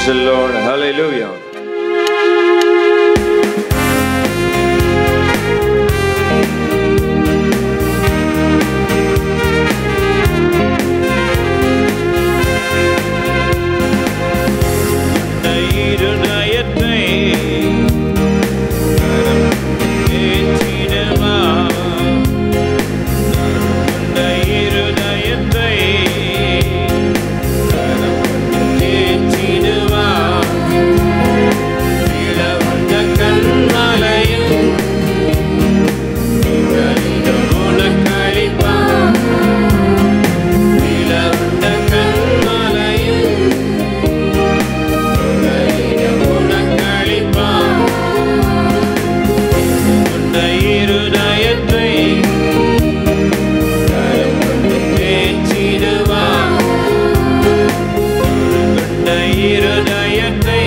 the Lord. Hallelujah. இருதயத்தை ஏற்றிடுவா அந்த இருதயத்தை ஏற்றிடுவா இளவந்த கண்மலையில் உனக்களிப்பா இளவந்த கண்மலையில் உனக்களிப்பா உந்த இருதயத்தை பேச்சிடுவா உந்த இருதயத்தை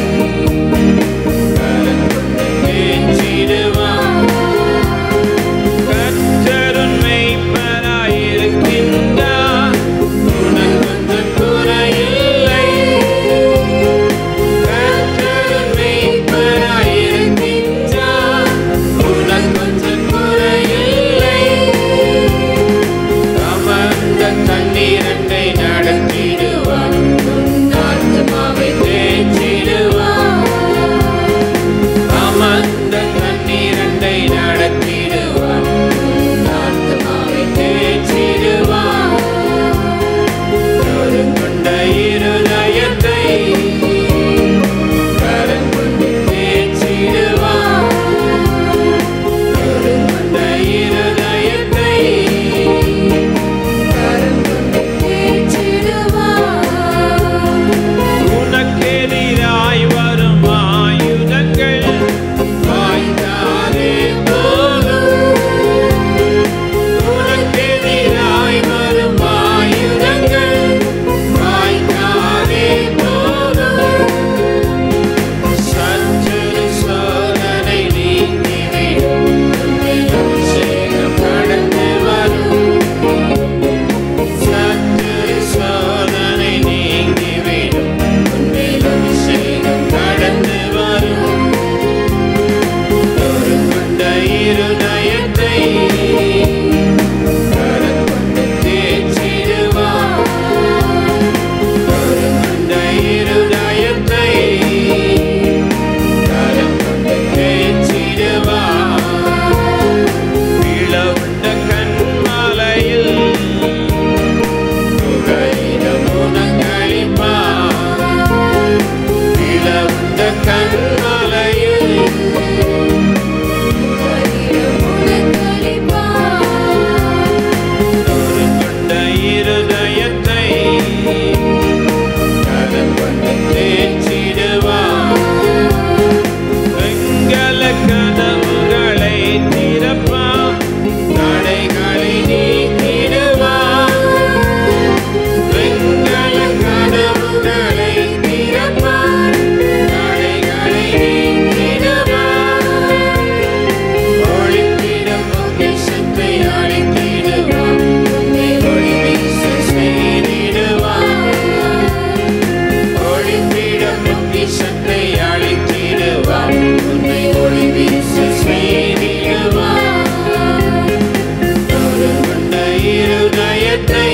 பேச்சிடுவா கற்றருண் மெய்ப்பராயிருக்கின்றார் உனக்கு குறையில்லை கற்றருண் மெய்ப்பராயிருக்கின்றார் உனக்கு குறையில்லை அமர்ந்த தண்ணீரண்டை நடத்திடுவார் ஆத்மாவை தேற்றிடுவார் அமர்ந்த தண்ணீரண்டை நடத்திடுவார் ஆத்மாவை தேற்றிடுவார் கொண்ட இருதயத்தை கரம் கொண்டு தேற்றிடுவார் கொண்ட இருதயத்தை உனக்கெதிராய் வரும் ஆயுதங்கள் வாய்ந்தாலே போதும் உனக்கெதிராய் வரும் ஆயுதங்கள் வாய்ந்தாலே போதும் சத்துரு சோதனை நீங்கிவிடும் அபிஷேகம் கடந்து வரும் சத்துரு சோதனை நீங்கிவிடும் உன்மேல் அபிஷேகம் கடந்து வரும் ஒரு கொண்ட இருதயத்தை கரம் கொண்டு தேற்றிடுவார் ஒரு கொண்ட இருதயத்தை கரம் கொண்டு தேற்றிடுவார் இளவுண்ட கண்மாலையில் புகையிடம் உனக்களிப்பார் இளவுண்ட கண்மாலையில் ஒரு கொண்ட இருதயத்தை கரம் கொண்டு தேற்றிடுவார் வெங்கல கதவுகளை திறப்பார் தடைகளை நீக்கிடுவார் வெங்கல கதவுகளை திறப்பார் தடைகளை நீக்கிடுவார் ஒளிப்பிடம் பொக்கிஷத்தை அழித்திடுவார் ஒளி வீச செய்திடுவார் ஒளிப்பிடம் பொக்கிஷத்தை அழித்திடுவார் உன்னை ஒளி வீச செய்திடுவார் ஒரு கொண்ட இருதயத்தை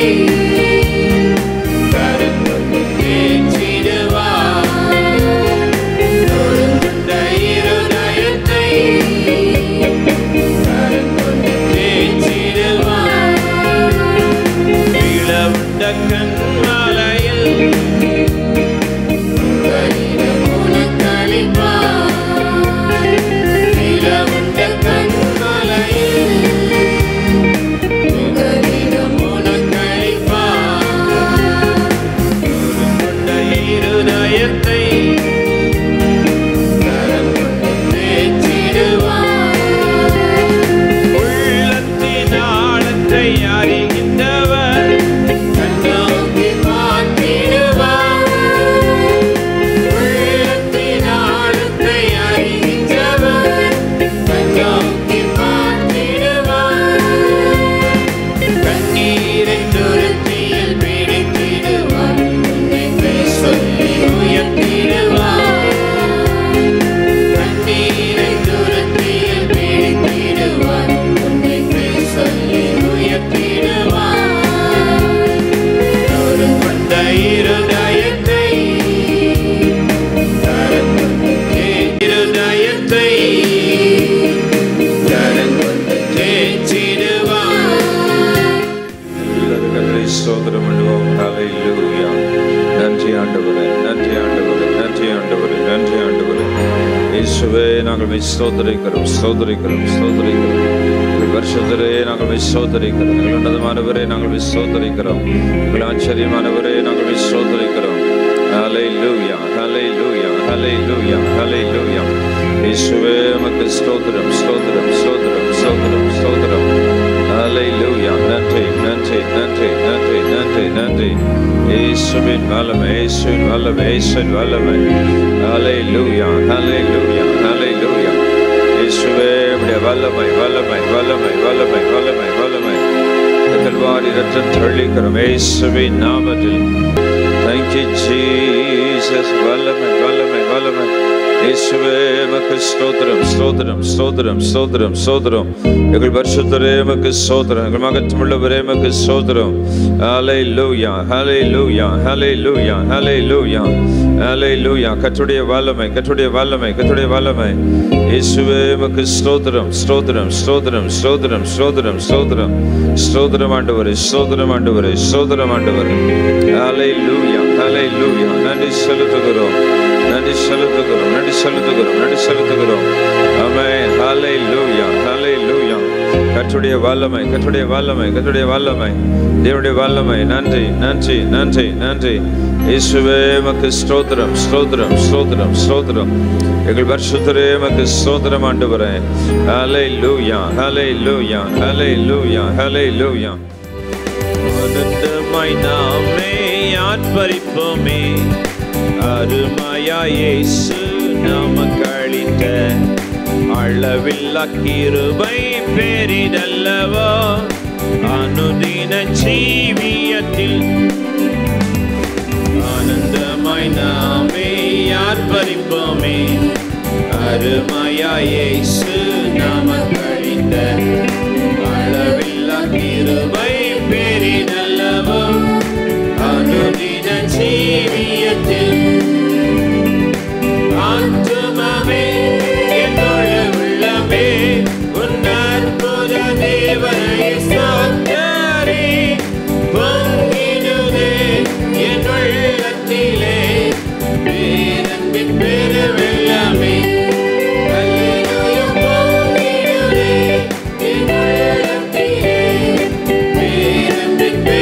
கரம் கொண்டு தேற்றிடுவார் ஒரு கொண்ட இருதயத்தை கரம் கொண்டு தேற்றிடுவார் இளவுண்ட கண்மாலையில் கரிடம் உனக்களிப்பார் இளவுண்ட கண்மாலையில் கரிடம் உனக்களிப்பார் ஒரு கொண்ட இருதயத்தை கரம் கொண்டு தேற்றிடுவார் உள்ளத்தின் ஆழத்தை அறிகின்றவர் கண்ணோக்கி பார்த்திடுவார் இருதயத்தை கரங்கொண்டு இருதயத்தை கரங்கொண்டு தேற்றிடுவார் எல்லாரும் கர்த்தரை ஸ்தோத்திரம் பண்ணுவோம் ஹalleluya நன்றி ஆண்டவரே நன்றி ஆண்டவரே நன்றி ஆண்டவரே நன்றி ஆண்டவரே இயேசுவே நாங்கள் மெய் ஸ்தோத்திரிக்கிறோம் ஸ்தோத்திரிக்கிறோம் ஸ்தோத்திரிக்கிறோம் எங்கள் வருஷத்திலே நாங்கள் மெய் ஸ்தோத்திரிக்கிறோம் எங்கள் உன்னதமானவரே நாங்கள் மெய் ஸ்தோத்திரிக்கிறோம் எங்கள் ஆச்சரியமானவரே நாங்கள் மெய் ஸ்தோத்திரிக்கிறோம் ஹalleluya ஹalleluya ஹalleluya ஹalleluya இயேசுவே உமக்கு ஸ்தோத்திரம் ஸ்தோத்திரம் ஸ்தோத்திரம் ஸ்தோத்திரம் ஸ்தோத்திரம் ஹalleluya நன்றி நன்றி நன்றி நன்றி நன்றி நன்றி இயேசுவின் வல்லமை இயேசுவின் வல்லமை இயேசுவின் வல்லமை ஹalleluya ஹalleluya ஹalleluya இயேசுவே உம்முடைய வல்லமை வல்லமை வல்லமை வல்லமை வல்லமை வல்லமை இந்த கல்வாரி ரத்தம் தெளிக்கிறோம் இயேசுவின் நாமத்தில் Thank you, Jesus. வல்லமை வல்லமை வல்லமை இயேசுவே மக்கு ஸ்தோத்திரம் ஸ்தோத்திரம் ஸ்தோத்திரம் ஸ்தோத்திரம் ஸ்தோத்திரம் எங்கள் வருஷத்துரே மக்கு ஸ்தோத்திரம் எங்கள் மகத்துமுள்ளவரே மக்கு ஸ்தோத்திரம் ஹலை லூயா ஹலை லூயா ஹலை லூயா ஹலை லூயா ஹலை லூயா கற்றுடைய வல்லமை கற்றுடைய வல்லமை கற்றுடைய வல்லமை இயேசுவே மக்கு ஸ்தோத்திரம் ஸ்தோத்திரம் ஸ்தோத்திரம் ஸ்தோத்திரம் ஸ்தோத்திரம் ஸ்தோத்திரம் ஸ்தோத்திரம் ஆண்டவரே ஸ்தோத்திரம் ஆண்டவரே ஸ்தோத்திரம் ஆண்டவரே ஹலை லூயா ஹலை லூயா நன்றி செலுத்துகிறோம் நன்றி செலுத்துகிறோம் நன்றி செலுத்துகிறோம் நன்றி செலுத்துகிறோம் ஆமென் ஹலை லூயா ஹலை லூயா கற்றுடைய வல்லமை கற்றுடைய வல்லமை கற்றுடைய வல்லமை தேவனுடைய வல்லமை நன்றி நன்றி நன்றி நன்றி இயேசுவே மக்கு ஸ்தோத்திரம் ஸ்தோத்திரம் ஸ்தோத்திரம் ஸ்தோத்திரம் எங்கள் வருஷத்திலே மக்கு ஸ்தோத்திரம் ஆண்டவரே ஹலை லூயா ஹலை லூயா ஹலை லூயா ஹலை லூயா ஆனந்தமாய் நாமே ஆர்ப்பரிப்போமே அருமையா இயேசு நமக்கு அளித்த அளவில்லா கிருபை பெரிதல்லவோ அனுதின ஜீவியத்தில் ஆனந்தமாய் நாமே ஆர்ப்பரிப்போமே அருமையா இயேசு நமக்கு அளித்த அளவில்லா கிருபை பெரிதல்லவோ அனுதின ஜீவியத்தில் ஆத்துமமே என்னுள்ள உள்ளமே உன் அற்புத தேவனை சோத்தரே பொங்கிடுதே என் உள்ளத்திலே பேரன்பின் பெருவெள்ளமே அல்லேலூயா பொங்கிடுதே என் உள்ளத்திலே பேரன்பின்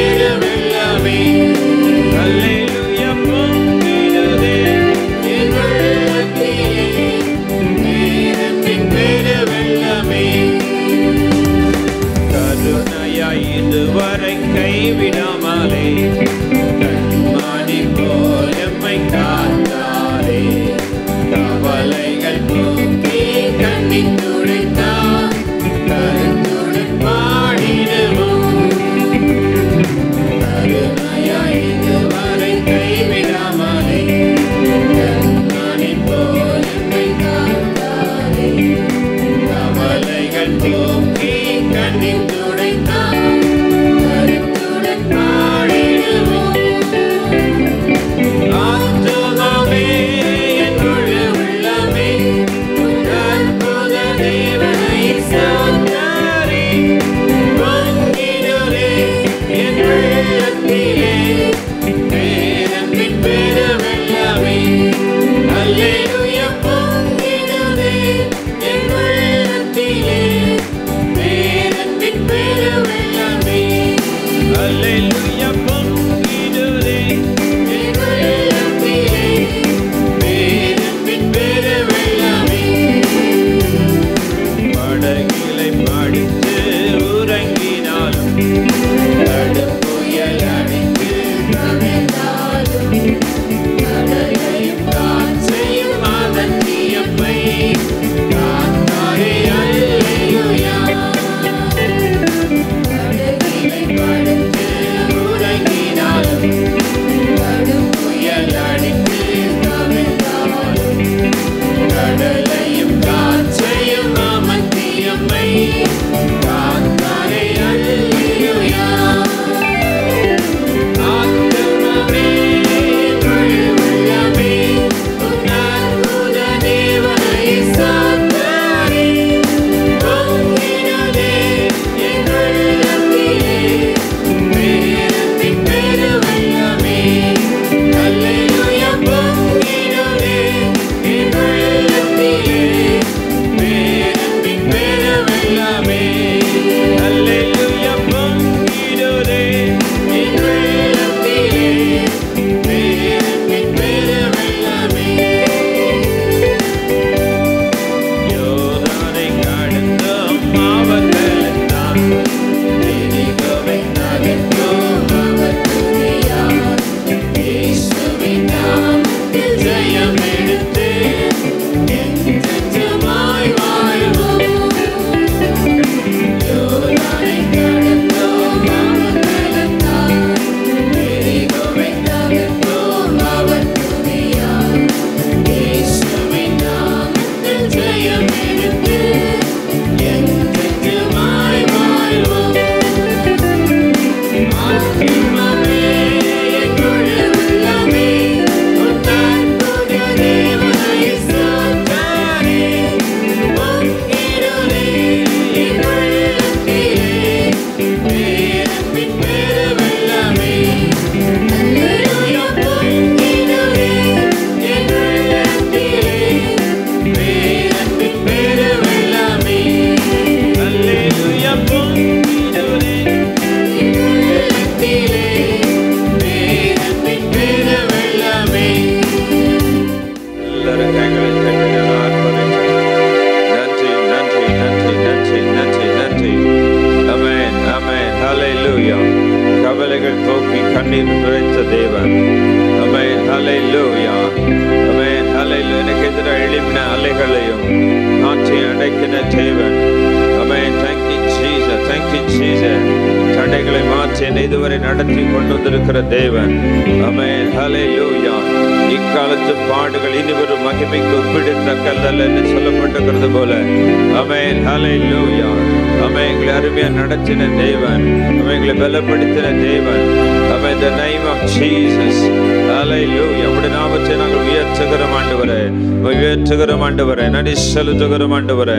கண்ணீர் நிறைந்த தேவன் அமேன் ஹalleluya அமேன் ஹalleluya எனக்கு எதிராக எழுப்பின அலைகளையும் ஆற்றி அடைக்கின தேவன் அமேன் thank you Jesus thank you Jesus தடைகளை மாற்றி என்னை இதுவரை நடத்தி கொண்டு வந்திருக்கிற தேவன் அமேன் ஹalleluya இக்காலத்து பாடுகள் இனி வரும் மகிமைக்கு ஒப்பிடத்தக்கதல்ல என்று சொல்லப்பட்டிருக்கிறது போல அமேன் ஹalleluya அமே எங்களை அருமையா நடத்தின தேவன் அவை எங்களை பலப்படுத்தின தேவன் அவை இந்த நைம் ஆஃப் ஜீசஸ் ஹalleluya உம்முடைய நாமத்தை நாங்கள் உயர்த்துகிறோம் ஆண்டவரே உம்மை உயர்த்துகிறோம் ஆண்டவரே நடி செலுத்துகிறோம் ஆண்டவரே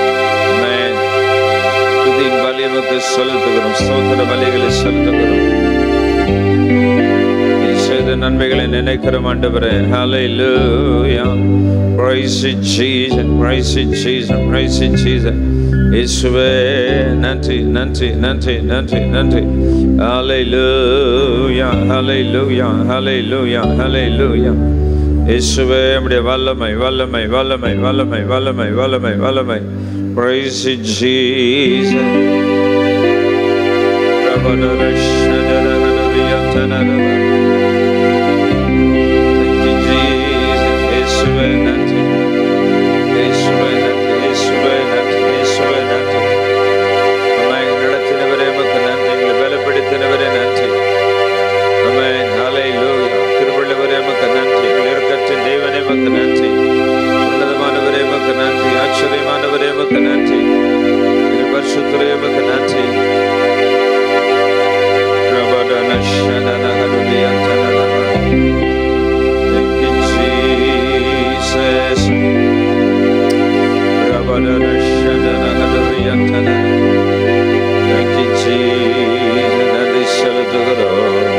ஆமென் துதியின் பலியமுக்கு செலுத்துகிறோம் ஸ்தோத்திர பலிகளை செலுத்துகிறோம் நீ செய்த நன்மைகளை நினைக்கிறோம் ஆண்டவரே ஹalleluya praise you jesus praise you jesus praise you jesus இயேசுவே நன்றி நன்றி நன்றி நன்றி நன்றி ஹalleluya ஹalleluya ஹalleluya ஹalleluya இயேசுவே நம்முடைய வல்லமை வல்லமை வல்லமை வல்லமை வல்லமை வல்லமை வல்லமை praise you jesus Thank you, Jesus. இயேசுவே நன்றி. இயேசுவே நன்றி. இயேசுவே நன்றி. இயேசுவே நன்றி. அம்மா, எங்களை நடத்தினவரே உமக்கு நன்றி. எங்களை பலப்படுத்தினவரே நன்றி. ஆமென். ஹalleluya. கிருபையுள்ளவரே உமக்கு நன்றி. எங்கள் இரக்கத்தின் தேவனே உமக்கு நன்றி. உன்னதமானவரே உமக்கு நன்றி. ஆச்சரியமானவரே உமக்கு நன்றி. எங்கள் பரிசுத்தரே உமக்கு நன்றி. பிரபடன ஷடனகருடைய தனதம. Thank you, Jesus. பிரபடன ஷடனகருடைய தனதம. Thank you, Jesus. நன்றி செலுத்துகிறோம்.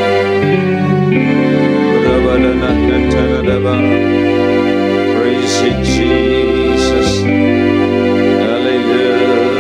பிரபடன கட்டனதம. Praise you, Jesus. Hallelujah.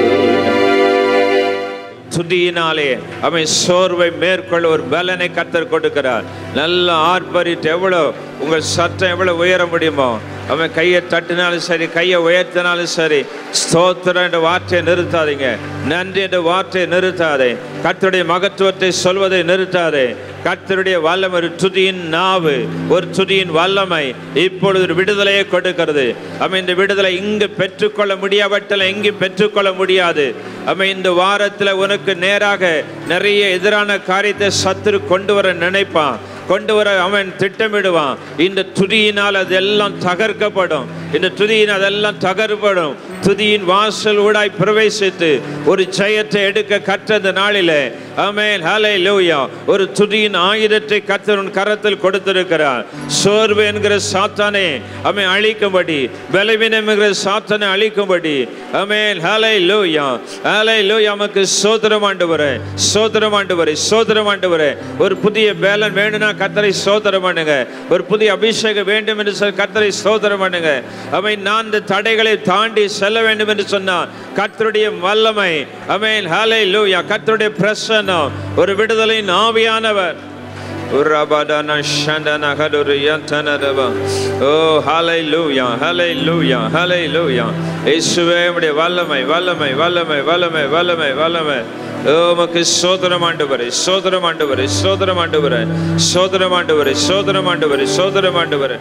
துதியினாலே அவன் சோர்வை மேற்கொள்ள ஒரு பலனை கத்தர் கொடுக்கிறார் நல்ல ஆர்ப்பரிட்டு எவ்வளோ உங்கள் சத்தம் எவ்வளோ உயர முடியுமோ அவன் கையை தட்டினாலும் சரி கையை உயர்த்தினாலும் சரி ஸ்தோத்திரம் என்ற வார்த்தையை நிறுத்தாதீங்க நன்றி என்ற வார்த்தையை நிறுத்தாதே கர்த்தருடைய மகத்துவத்தை சொல்வதை நிறுத்தாதே கர்த்தருடைய வல்லமை ஒரு துதியின் நாவு ஒரு துதியின் வல்லமை இப்பொழுது ஒரு விடுதலையை கொடுக்கிறது அவன் இந்த விடுதலை இங்கு பெற்றுக்கொள்ள முடியாவற்றில் எங்கும் பெற்றுக்கொள்ள முடியாது அவன் இந்த வாரத்தில் உனக்கு நேராக நிறைய எதிரான காரியத்தை சத்துரு கொண்டு வர நினைப்பான் கொண்டு வர அவன் திட்டமிடுவான் இந்த துதியினால் அதெல்லாம் தகர்க்கப்படும் இந்த துதியின் அதெல்லாம் தகர்படும் துதியின் வாசல் ஊடாய் பிரவேசித்து ஒரு ஜெயத்தை எடுக்க கற்ற இந்த நாளிலே ஆமென் ஹலே லூயா ஒரு துதியின் ஆயுதத்தை கர்த்தர் உன் கரத்தில் கொடுத்திருக்கிறார் சோர்வு என்கிற சாத்தானே அமை அழிக்கும்படி பலவீனம் என்கிற சாத்தானை அழிக்கும்படி ஆமென் ஹலே லூயா ஹலே லூயா நமக்கு சோதரம் ஆண்டவரே சோதரம் ஆண்டவரே சோதரம் ஆண்டவரே ஒரு புதிய பேலன் வேணும்னா கத்தரை சோதரம் பண்ணுங்க ஒரு புதிய அபிஷேகம் வேண்டும் என்று சொல்லி கத்தரை சோதரம் பண்ணுங்க அவை நான் இந்த தடைகளை தாண்டி செல்ல வேண்டும் என்று சொன்னார் கர்த்தருடைய வல்லமை அமேன் ஹலே லூயா கர்த்தருடைய பிரசன்னம் ஒரு விடுதலையின் ஆவியானவர் உரபடன ஷண்டன கடுரு யந்தனதவ. ஓ ஹalleluya ஹalleluya ஹalleluya இயேசுவே உம்முடைய வல்லமை வல்லமை வல்லமை வல்லமை வல்லமை வல்லமை ஓ உமக்கு சோதரம் ஆண்டவரே சோதரம் ஆண்டவரே சோதரம் ஆண்டவரே சோதரம் ஆண்டவரே சோதரம் ஆண்டவரே சோதரம் ஆண்டவரே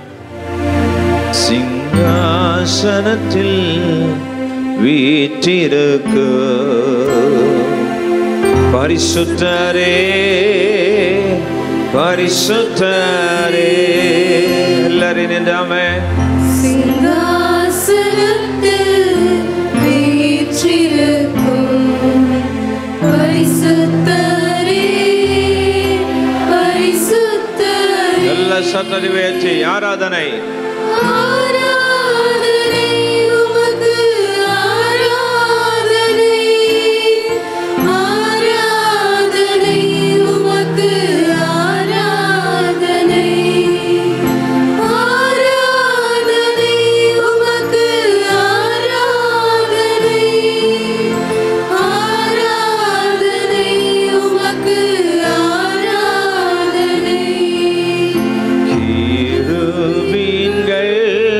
சிங்காசனத்தில் வீற்றிருக்கு பரிசுத்தரே பரிசுத்தரே எல்லாரும் நின்றாமே சிங்காசனத்தில் வீற்றிருக்கும் பரிசுத்தரே, பரிசுத்தரே. எல்லா சத்தடி வேற்றி ஆராதனை ஆராதனை உமக்கு ஆராதனை. ஆராதனை உமக்கு ஆராதனை. ஆராதனை உமக்கு ஆராதனை. ஆராதனை உமக்கு ஆராதனை. கிருபீன்கள்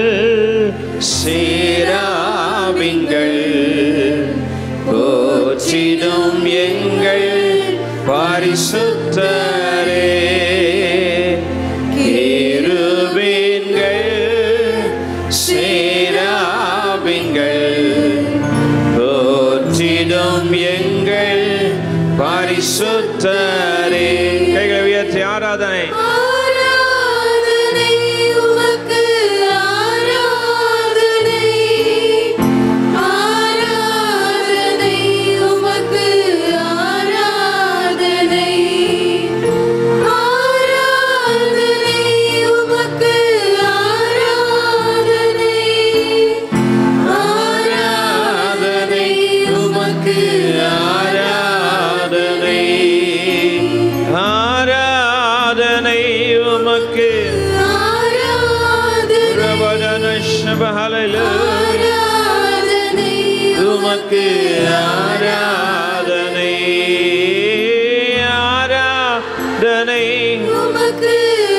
சேராவிங்கள் போற்றிடும் எங்கள் பரிசுத்தரே கிருபீன்கள் சேராவிங்கள் போற்றிடும் எங்கள் பரிசுத்தரே கைகளை உயர்த்தி ஆராதனை ஆராதனை உமக்கு ஆராதனை ஆராதனை உமக்கு ஆராதனை ஆராதனை உமக்கு ஆராதனை ஆராதனை உமக்கு ஆராதனை ஆராதனை உமக்கு ஆராதனை பிரபலன சபஹலலு ஆராதனை உமக்கு ஆராதனை ஆராதனை உமக்கு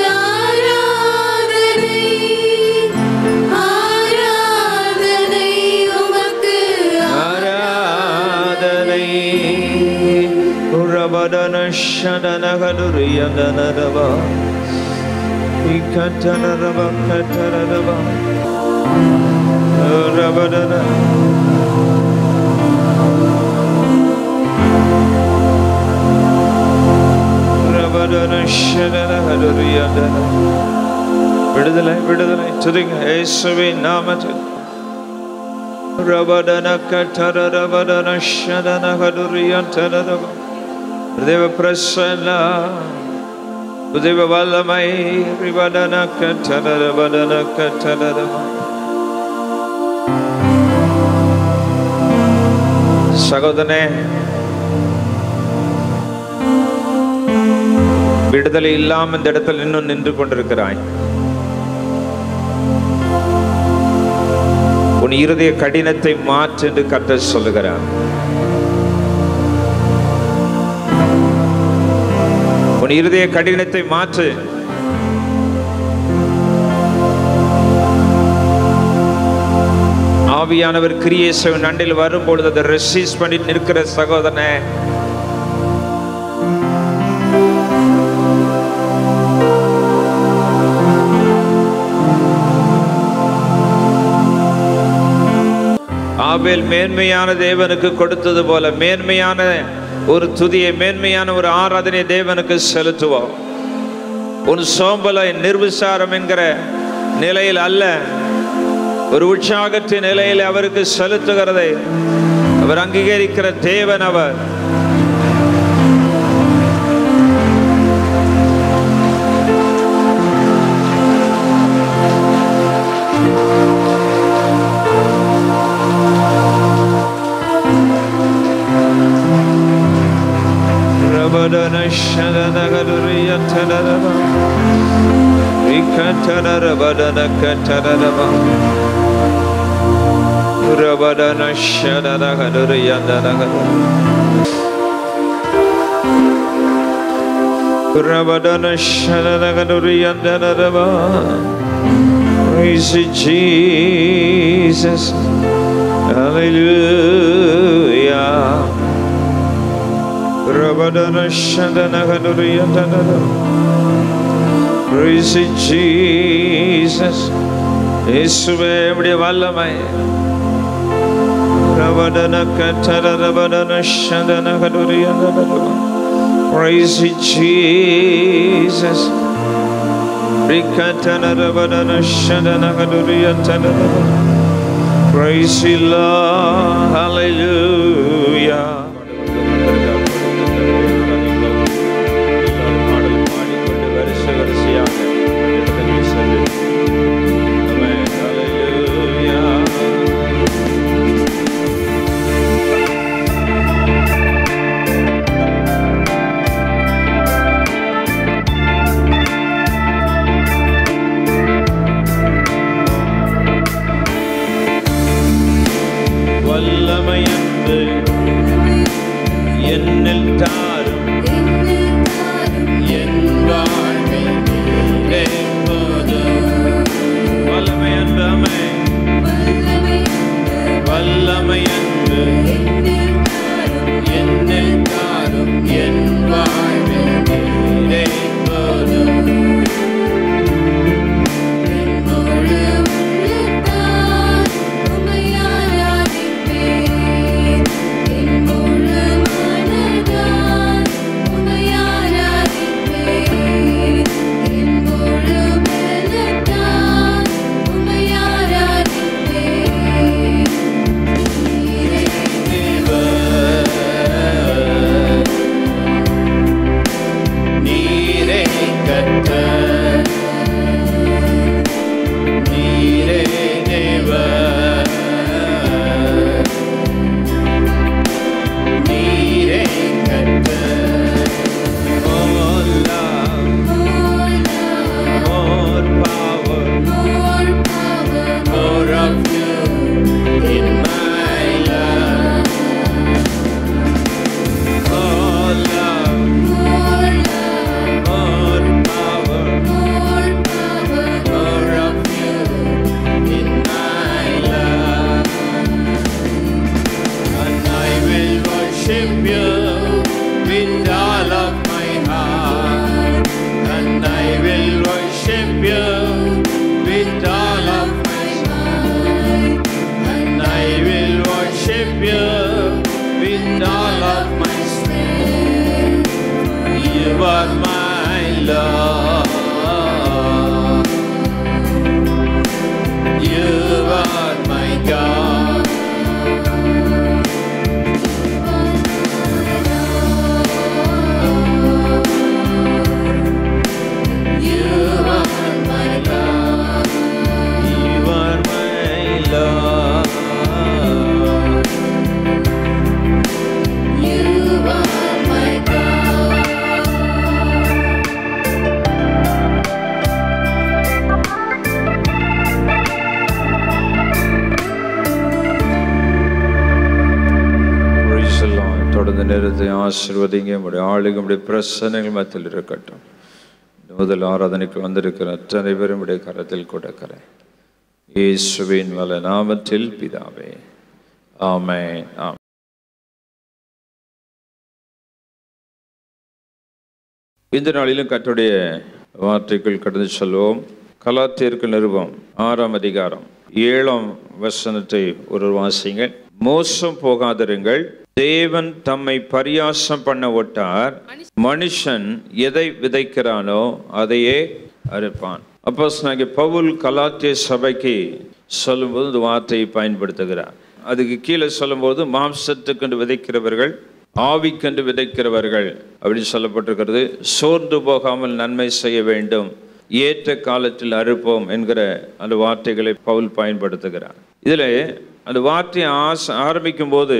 ஆராதனை ஆராதனை உமக்கு ஆராதனை பிரபலன சதனகலுரியந்தனதவா இக்கத்தனரவ கத்தரதவா ரபதன ரபதன சதனகலுரியந்தன விடுதலை விடுதலை துதிங்க இயேசுவின் நாமத்தில் ரபதன கத்தர ரபதன சதனகலுரியந்தனதவா தேவ பிரசன்ன உதவ வல்லமை ரிவதன கத்தர வதன கத்தரதவா சகோதரனே விடுதலை இல்லாம இந்த இடத்துல இன்னும் நின்று கொண்டிருக்கிறாய் உன் இருதய கடினத்தை மாற்று என்று கர்த்தர் சொல்லுகிறார் உன் இருதய கடினத்தை மாற்று ஆவியானவர் கிரியேசவன் நண்டில் வரும்பொழுது அதை ரெசிஸ் பண்ணி நிற்கிற சகோதரனே ஆபேல் மேன்மையான தேவனுக்கு கொடுத்தது போல மேன்மையான ஒரு துதியை மேன்மையான ஒரு ஆராதனை தேவனுக்கு செலுத்துவோம் உன் சோம்பலை நிர்விசாரம் என்கிற நிலையில் அல்ல ஒரு உற்சாகத்தின் நிலையில் அவருக்கு செலுத்துகிறதை அவர் அங்கீகரிக்கிற தேவன் அவர் ரபடன ஷதனகருரிய தனரப. விகடனரபடன கட்டனரப. ரபடன ஷதனகருரிய தனகரு. ரபடன ஷதனகருரிய தனரப. Praise you, Jesus. Hallelujah. Rabadana Shandana Hanuria Tanada. Praise you, Jesus. இயேசுவே உம்முடைய வல்லமை ரவடன கட்டர ரவடன ஷந்தன கடுரிய Praise you, Jesus. Rikatana rabadana shandana kaduriya tanada. Praise you, Lord. Hallelujah. வல்லமையன்று என்னில் தாரும் என் வாழ்வில் நீரே போதும். வல்லமையன்று அமை வல்லமையன்று என்னில் தாரும் என் வாழ்வில் நீரே போதும். நீரே கர்த்தர். நீரே தேவர். நீரே கர்த்தர். Oh, love, more power, more of you in my life. Oh, love, more power, more of you in my life. And I will worship you with all of my heart. And I will worship you with all of my might. And I will worship you with all of my strength. You are my Lord. You are my God. You are my love. You are my love. You are my God. Praise the Lord. தொடர்ந்து நேரத்தை ஆசிர்வதிங்க உடைய ஆளுங்க உடைய பிரசனங்கள் மத்தியில் இருக்கட்டும் இந்த முதல் ஆராதனைக்கு வந்திருக்கிற அத்தனை பேரும் உடைய கரத்தில் கொடுக்கிறேன் இயேசுவின் வல நாமத்தில் பிதாவே ஆமென் ஆமென் இந்த நாளிலும் கர்த்தருடைய வார்த்தைக்குள் கடந்து செல்வோம் கலாத்தியருக்கு நிருபம் ஆறாம் அதிகாரம் ஏழாம் வசனத்தை ஒரு வாசிங்க மோசம் போகாதிருங்கள் தேவன் தம்மை பரியாசம் பண்ண ஒட்டார் மனுஷன் எதை விதைக்கிறானோ அதையே அறுப்பான் அப்போ பவுல் கலாத்திய சபைக்கு சொல்லும்போது இந்த வார்த்தையை பயன்படுத்துகிறார் அதுக்கு கீழே சொல்லும்போது மாம்சத்துக்கென்று விதைக்கிறவர்கள் ஆவிக்கென்று விதைக்கிறவர்கள் அப்படின்னு சொல்லப்பட்டிருக்கிறது சோர்ந்து போகாமல் நன்மை செய்ய வேண்டும் ஏற்ற காலத்தில் அறுப்போம் என்கிற அந்த வார்த்தைகளை பவுல் பயன்படுத்துகிறார் இதில் அந்த வார்த்தையை ஆச ஆரம்பிக்கும் போது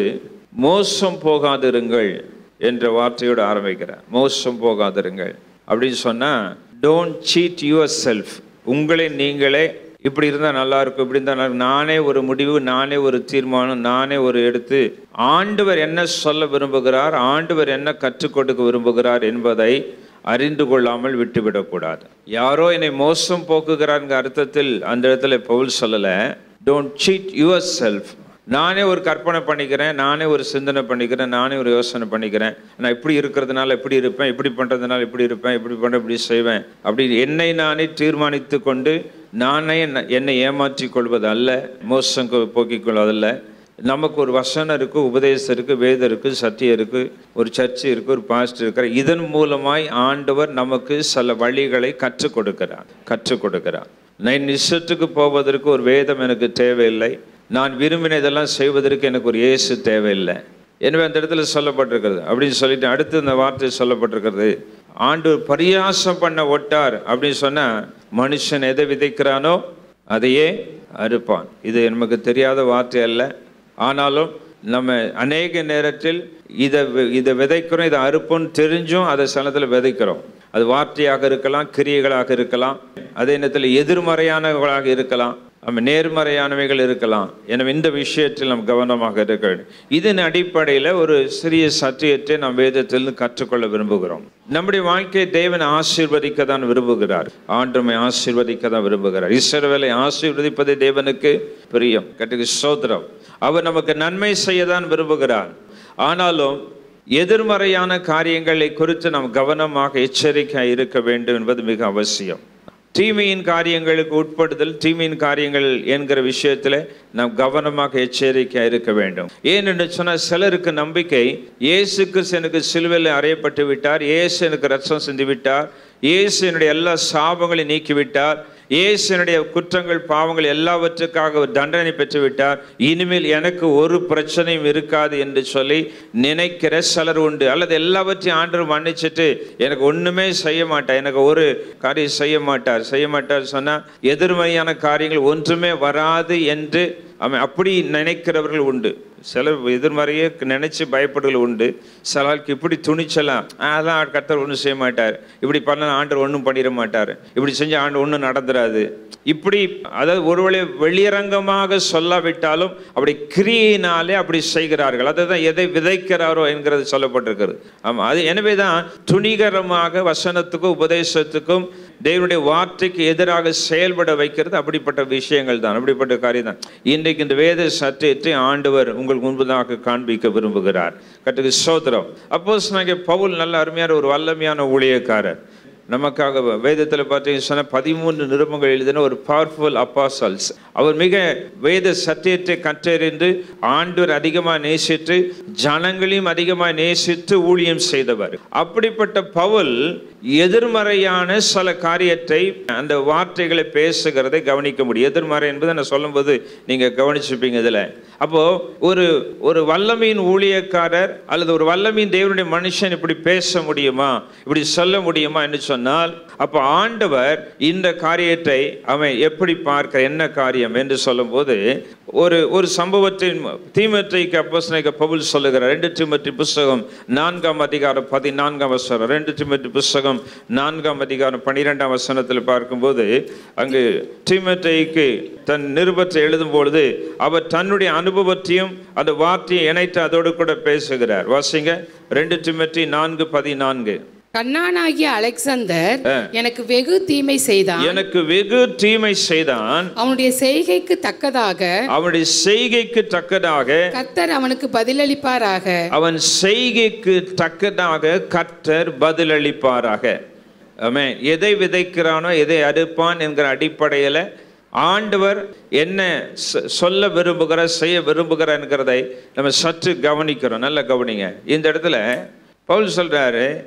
மோசம் போகாதிருங்கள் என்ற வார்த்தையோடு ஆரம்பிக்கிறார் மோசம் போகாதிருங்கள் அப்படின்னு சொன்னால் டோன்ட் சீட் யுவர் செல்ஃப் உங்களை நீங்களே இப்படி இருந்தால் நல்லா இருக்கும் இப்படி இருந்தால் நல்லா இருக்கும். நானே ஒரு முடிவு நானே ஒரு தீர்மானம் நானே ஒரு எடுத்து ஆண்டவர் என்ன சொல்ல விரும்புகிறார் ஆண்டவர் என்ன கற்றுக் கொடுக்க விரும்புகிறார் என்பதை அறிந்து கொள்ளாமல் விட்டுவிடக்கூடாது யாரோ என்னை மோசம் போக்குகிறாருங்க அர்த்தத்தில் அந்த இடத்துல பவுல் சொல்லலை டோன்ட் சீட் யுவர் செல்ஃப் நானே ஒரு கற்பனை பண்ணிக்கிறேன் நானே ஒரு சிந்தனை பண்ணிக்கிறேன் நானே ஒரு யோசனை பண்ணிக்கிறேன் நான் இப்படி இருக்கிறதுனால இப்படி இருப்பேன் இப்படி பண்ணுறதுனால இப்படி இருப்பேன் இப்படி பண்ண இப்படி செய்வேன் அப்படி என்னை நானே தீர்மானித்து கொண்டு நானே என்ன- என்னை ஏமாற்றி கொள்வது அல்ல மோசம் கொ- போக்கிக் கொள்வதல்ல நமக்கு ஒரு வசனம் இருக்குது உபதேசம் இருக்குது வேதம் இருக்குது சத்தியம் இருக்குது ஒரு சர்ச்சு இருக்குது ஒரு பாஸ்டர் இருக்கிற இதன் மூலமாய் ஆண்டவர் நமக்கு சில வழிகளை கற்றுக் கொடுக்கிறார் கற்றுக் கொடுக்கிறார் நான் நிச்சயத்துக்கு போவதற்கு ஒரு வேதம் எனக்கு தேவையில்லை நான் விரும்பினதெல்லாம் செய்வதற்கு எனக்கு ஒரு இயேசு தேவையில்லை எனவே அந்த இடத்துல சொல்லப்பட்டிருக்கிறது அப்படின்னு சொல்லிட்டு அடுத்து இந்த வார்த்தை சொல்லப்பட்டிருக்கிறது ஆண்டு பரியாசம் பண்ண ஒட்டார் அப்படின்னு சொன்னா மனுஷன் எதை விதைக்கிறானோ அதையே அறுப்பான் இது நமக்கு தெரியாத வார்த்தை அல்ல ஆனாலும் நம்ம அநேக நேரத்தில் இதை வி- இதை விதைக்கிறோம் இதை அறுப்போம்னு தெரிஞ்சும் அதை சனத்தில் விதைக்கிறோம் அது வார்த்தையாக இருக்கலாம் கிரியைகளாக இருக்கலாம் அதே நேரத்தில் எதிர்மறையானவர்களாக இருக்கலாம் நம்ம நேர்மறையானவைகள் இருக்கலாம் எனவே இந்த விஷயத்தில் நாம் கவனமாக இருக்க வேண்டும் இதன் அடிப்படையில் ஒரு சிறிய சத்தியத்தை நாம் வேதத்தில் கற்றுக்கொள்ள விரும்புகிறோம் நம்முடைய வாழ்க்கையை தேவன் ஆசீர்வதிக்க தான் விரும்புகிறார் ஆண்டுமை ஆசீர்வதிக்க தான் விரும்புகிறார் இஸ்ரவேலை ஆசீர்வதிப்பது தேவனுக்கு பிரியம் கட்டுக்கு சோதரம் அவர் நமக்கு நன்மை செய்ய தான் விரும்புகிறார் ஆனாலும் எதிர்மறையான காரியங்களை குறித்து நாம் கவனமாக எச்சரிக்கையாக இருக்க வேண்டும் என்பது மிக அவசியம் தீமையின் காரியங்களுக்கு உட்படுதல் தீமையின் காரியங்கள் என்கிற விஷயத்தில் நாம் கவனமாக எச்சரிக்கையாக இருக்க வேண்டும் ஏன் என்று சொன்னால் சிலருக்கு நம்பிக்கை இயேசு கிறிஸ்து எனக்கு சிலுவையில் அறையப்பட்டு விட்டார் இயேசு எனக்கு ரத்தம் சிந்தி விட்டார் இயேசு என்னுடைய எல்லா சாபங்களையும் நீக்கிவிட்டார் இயேசு என்னுடைய குற்றங்கள் பாவங்கள் எல்லாவற்றுக்காக ஒரு தண்டனை பெற்று விட்டார் இனிமேல் எனக்கு ஒரு பிரச்சனையும் இருக்காது என்று சொல்லி நினைக்கிற சிலர் உண்டு அல்லது எல்லாவற்றையும் ஆண்டவர் மன்னிச்சிட்டு எனக்கு ஒண்ணுமே செய்ய மாட்டார் எனக்கு ஒரு காரியம் செய்ய மாட்டார் செய்ய மாட்டார் சொன்னா எதிர்மறையான காரியங்கள் ஒன்றுமே வராது என்று அவன் அப்படி நினைக்கிறவர்கள் உண்டு சில எதிர்மறையே நினைச்சு பயப்படுகள் உண்டு சிலருக்கு இப்படி துணிச்சலாம் "ஆ, அதான் கர்த்தர் ஒன்றும் செய்ய மாட்டார் இப்படி பண்ண ஆண்டவர் ஒன்றும் பண்ணிட மாட்டார் இப்படி செஞ்ச ஆண்டு ஒன்றும் நடந்துராது இப்படி அதாவது ஒருவேளை வெளியரங்கமாக சொல்லாவிட்டாலும் அப்படி கிரியையினாலே அப்படி செய்கிறார்கள் அதுதான் எதை விதைக்கிறாரோ என்கிறது சொல்லப்பட்டிருக்கிறது ஆமாம் அது எனவே தான் துணிகரமாக வசனத்துக்கும் உபதேசத்துக்கும் தேவனுடைய வார்த்தைக்கு எதிராக செயல்பட வைக்கிறது அப்படிப்பட்ட விஷயங்கள் தான் அப்படிப்பட்ட காரியம் தான் இன்றைக்கு இந்த வேத சத்தியத்தை ஆண்டவர் உங்கள் முன்பதாக காண்பிக்க விரும்புகிறார் கட்டுக்கு சோதரம் அப்போஸ் நாங்கள் பவுல் நல்ல அருமையான ஒரு வல்லமையான ஊழியக்காரர் நமக்காக வேதத்தில் பார்த்தீங்கன்னு சொன்னால் பதிமூன்று நிருபங்கள் எழுதின ஒரு பவர்ஃபுல் அப்பாசல்ஸ் அவர் மிக வேத சத்தியத்தை கற்றறிந்து ஆண்டவர் அதிகமாக நேசித்து ஜனங்களையும் அதிகமாக நேசித்து ஊழியம் செய்தவர் அப்படிப்பட்ட பவுல் எதிர்மறையான சில காரியத்தை அந்த வார்த்தைகளை பேசுகிறதை கவனிக்க முடியும் எதிர்மறை என்பதை நான் சொல்லும்போது நீங்க கவனிச்சுப்பீங்க இதுல அப்போ ஒரு ஒரு வல்லமையின் ஊழியக்காரர் அல்லது ஒரு வல்லமையின் தேவனுடைய மனுஷன் இப்படி பேச முடியுமா இப்படி சொல்ல முடியுமா என்று சொன்னால் அப்போ ஆண்டவர் இந்த காரியத்தை அவன் எப்படி பார்க்க என்ன காரியம் என்று சொல்லும்போது ஒரு ஒரு சம்பவத்தின் தீமத்தைக்கு அப்போஸ்தலனாகிய பவுல் சொல்லுகிறார் ரெண்டு திமுத்தி புஸ்தகம் நான்காம் அதிகாரம் பதினான்காம் வசனம் ரெண்டு திமுத்தி புஸ்தகம் நான்காம் அதிகாரம் பன்னிரெண்டாம் வசனத்தில் பார்க்கும்போது அங்கு தீமத்தைக்கு தன் நிருபத்தை எழுதும் பொழுது அவர் தன்னுடைய அனுபவத்தையும் அந்த வார்த்தையை இணைத்து அதோடு கூட பேசுகிறார் வாசிங்க ரெண்டு திமுத்தி நான்கு பதினான்கு கண்ணானாகிய அலெக்சந்தர் எனக்கு வெகு தீமை செய்தான் எனக்கு வெகு தீமை செய்தான் அவனுடைய செய்கைக்கு தக்கதாக அவனுடைய செய்கைக்கு தக்கதாக கர்த்தர் அவனுக்கு பதிலளிப்பாராக அவன் செய்கைக்கு தக்கதாக கர்த்தர் பதிலளிப்பாராக ஆமென் எதை விதைக்கிறானோ எதை அறுப்பான் என்கிற அடிப்படையில் ஆண்டவர் என்ன சொ- சொல்ல விரும்புகிறார் செய்ய விரும்புகிறார் என்கிறதை நம்ம சற்று கவனிக்கிறோம் நல்லா கவனிங்க இந்த இடத்துல பவுல் சொல்றாரு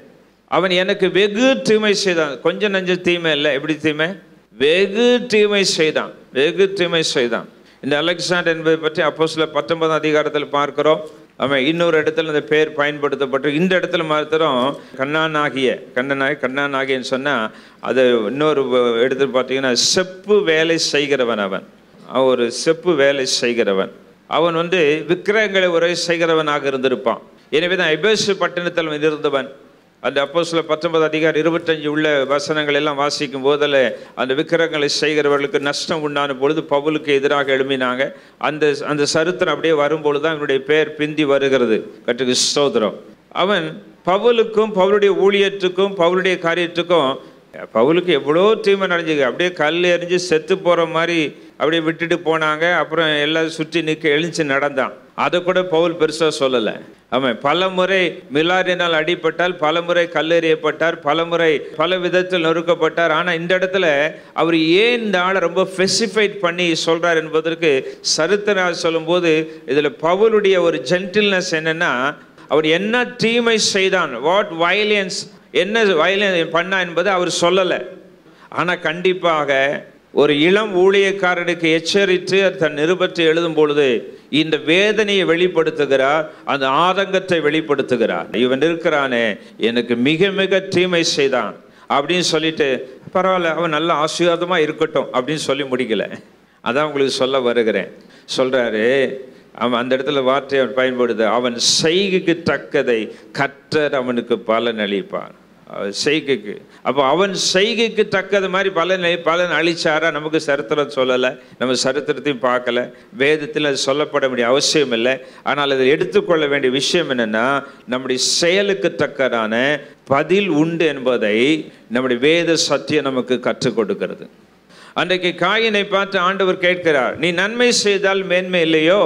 அவன் எனக்கு வெகு தீமை செய்தான் கொஞ்சம் நஞ்ச தீமை இல்லை எப்படி தீமை வெகு தீமை செய்தான் வெகு தீமை செய்தான் இந்த அலெக்சாண்டர் என்பதை பற்றி அப்போ சில பத்தொன்பதாம் அதிகாரத்தில் பார்க்கிறோம் அவன் இன்னொரு இடத்துல இந்த பேர் பயன்படுத்தப்பட்டு இந்த இடத்துல மாத்திரம் கண்ணானாகிய கண்ணனாகி கண்ணானாகியன்னு சொன்னால் அது இன்னொரு இடத்துல பார்த்தீங்கன்னா செப்பு வேலை செய்கிறவன் அவன் அவன் ஒரு செப்பு வேலை செய்கிறவன் அவன் வந்து விக்கிரகங்களை உரை செய்கிறவனாக இருந்திருப்பான் எனவே தான் எபேசு பட்டணத்தில் அவன் இருந்தவன் அந்த அப்போ சில பத்தொன்பது அதிகாரம் இருபத்தஞ்சு உள்ள வசனங்கள் எல்லாம் வாசிக்கும் போதில் அந்த விக்கிரகங்களை செய்கிறவர்களுக்கு நஷ்டம் உண்டான பொழுது பவுலுக்கு எதிராக எழுப்பினாங்க அந்த அந்த சரித்திரம் அப்படியே வரும்பொழுது தான் அவனுடைய பெயர் பிந்தி வருகிறது கட்டுக்கு ஸ்தோத்திரம் அவன் பவுலுக்கும் பவுலுடைய ஊழியத்துக்கும் பவுலுடைய காரியத்துக்கும் பவுலுக்கு எவ்வளோ தீமை நடந்துக்கு அப்படியே கல் எறிஞ்சு செத்து போகிற மாதிரி அப்படியே விட்டுட்டு போனாங்க அப்புறம் எல்லாம் சுற்றி நிற்க எழுந்து நடந்தான் அதை கூட பவுல் பெருசாக சொல்லலை அவன் பல முறை மிலாரினால் அடிபட்டால் பல முறை கல்லெறியப்பட்டார் பல முறை பல விதத்தில் நொறுக்கப்பட்டார் ஆனால் இந்த இடத்துல அவர் ஏன் இந்த ஆளை ரொம்ப ஸ்பெசிஃபைட் பண்ணி சொல்கிறார் என்பதற்கு சரித்திர சொல்லும்போது இதில் பவுலுடைய ஒரு ஜென்டில்னஸ் என்னன்னா அவர் என்ன தீமை செய்தான் வாட் வயலன்ஸ் என்ன வயலன்ஸ் பண்ணா என்பதை அவர் சொல்லலை ஆனால் கண்டிப்பாக ஒரு இளம் ஊழியக்காரனுக்கு எச்சரித்து தன் நிருபத்தை எழுதும் பொழுது இந்த வேதனையை வெளிப்படுத்துகிறார் அந்த ஆதங்கத்தை வெளிப்படுத்துகிறார் இவன் இருக்கிறானே எனக்கு மிக மிக தீமை செய்தான் அப்படின்னு சொல்லிட்டு பரவாயில்ல அவன் நல்ல ஆசீர்வாதமாக இருக்கட்டும் அப்படின்னு சொல்லி முடிக்கல அதான் உங்களுக்கு சொல்ல வருகிறேன் சொல்றாரு அவன் அந்த இடத்துல வார்த்தையை அவன் பயன்படுது அவன் செய்கைக்கு தக்கதை கற்றர் அவனுக்கு பலன் அளிப்பார் அவன் செய்கைக்கு அப்போ அவன் செய்கைக்கு தக்கது மாதிரி பலன் பலன் அளிச்சாரா நமக்கு சரித்திரம் சொல்லலை நம்ம சரித்திரத்தையும் பார்க்கல வேதத்தில் அது சொல்லப்பட வேண்டிய அவசியம் இல்லை ஆனால் அதை எடுத்துக்கொள்ள வேண்டிய விஷயம் என்னன்னா நம்முடைய செயலுக்கு தக்கதான பதில் உண்டு என்பதை நம்முடைய வேத சத்தியம் நமக்கு கற்றுக் கொடுக்கிறது அன்றைக்கு காயினை பார்த்து ஆண்டவர் கேட்கிறார் நீ நன்மை செய்தால் மேன்மை இல்லையோ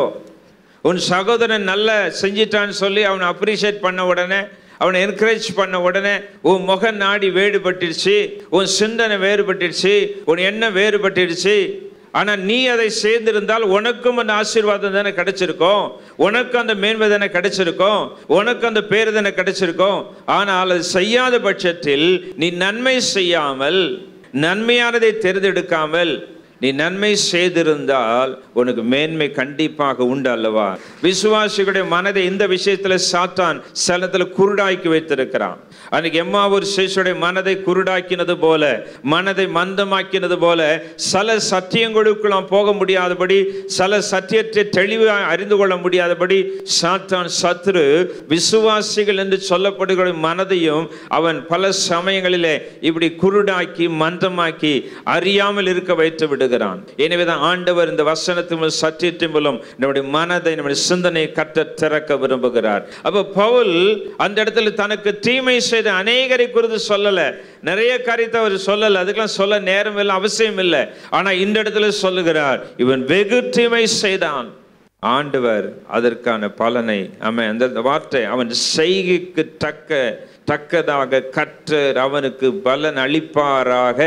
உன் சகோதரன் நல்ல செஞ்சிட்டான்னு சொல்லி அவனை அப்ரிஷியேட் பண்ண உடனே அவனை என்கரேஜ் பண்ண உடனே உன் முக நாடி வேறுபட்டுடுச்சு உன் சிந்தனை வேறுபட்டுடுச்சு உன் எண்ணம் வேறுபட்டுடுச்சு ஆனால் நீ அதை சேர்ந்திருந்தால் உனக்கும் அந்த ஆசீர்வாதம் தானே கிடைச்சிருக்கும் உனக்கு அந்த மேன்மை தானே கிடைச்சிருக்கும் உனக்கு அந்த பேர் தானே கிடைச்சிருக்கும் ஆனால் அது செய்யாத பட்சத்தில் நீ நன்மை செய்யாமல் நன்மையானதை தேர்ந்தெடுக்காமல் நீ நன்மை செய்திருந்தால் உனக்கு மேன்மை கண்டிப்பாக உண்டு அல்லவா விசுவாசிகளுடைய மனதை இந்த விஷயத்துல சாத்தான் சலத்துல குருடாக்கி வைத்திருக்கிறான் அன்னைக்கு எம்மாவூர் சேஷுடைய மனதை குருடாக்கினது போல மனதை மந்தமாக்கினது போல சில சத்தியங்களுக்குள்ளாம் போக முடியாதபடி சில சத்தியத்தை தெளிவாக அறிந்து கொள்ள முடியாதபடி சாத்தான் சத்ரு விசுவாசிகள் என்று சொல்லப்படுகிற மனதையும் அவன் பல சமயங்களிலே இப்படி குருடாக்கி மந்தமாக்கி அறியாமல் இருக்க வைத்து விடுகிறான் எனவேதான் ஆண்டவர் இந்த வசனத்தின் சத்தியத்தின் மூலம் நம்முடைய மனதை நம்முடைய சிந்தனையை கட்ட திறக்க விரும்புகிறார் அப்ப பவுல் அந்த இடத்துல தனக்கு தீமை செய்த அநேகரை குறித்து சொல்லல நிறைய காரியத்தை அவர் சொல்லல அதுக்கெல்லாம் சொல்ல நேரம் இல்லை அவசியம் இல்லை ஆனா இந்த இடத்துல சொல்லுகிறார் இவன் வெகு தீமை செய்தான் ஆண்டவர் அதற்கான பலனை அவன் அந்த வார்த்தை அவன் செய்கைக்கு தக்க தக்கதாக கற்றர் அவனுக்கு பலன் அளிப்பாராக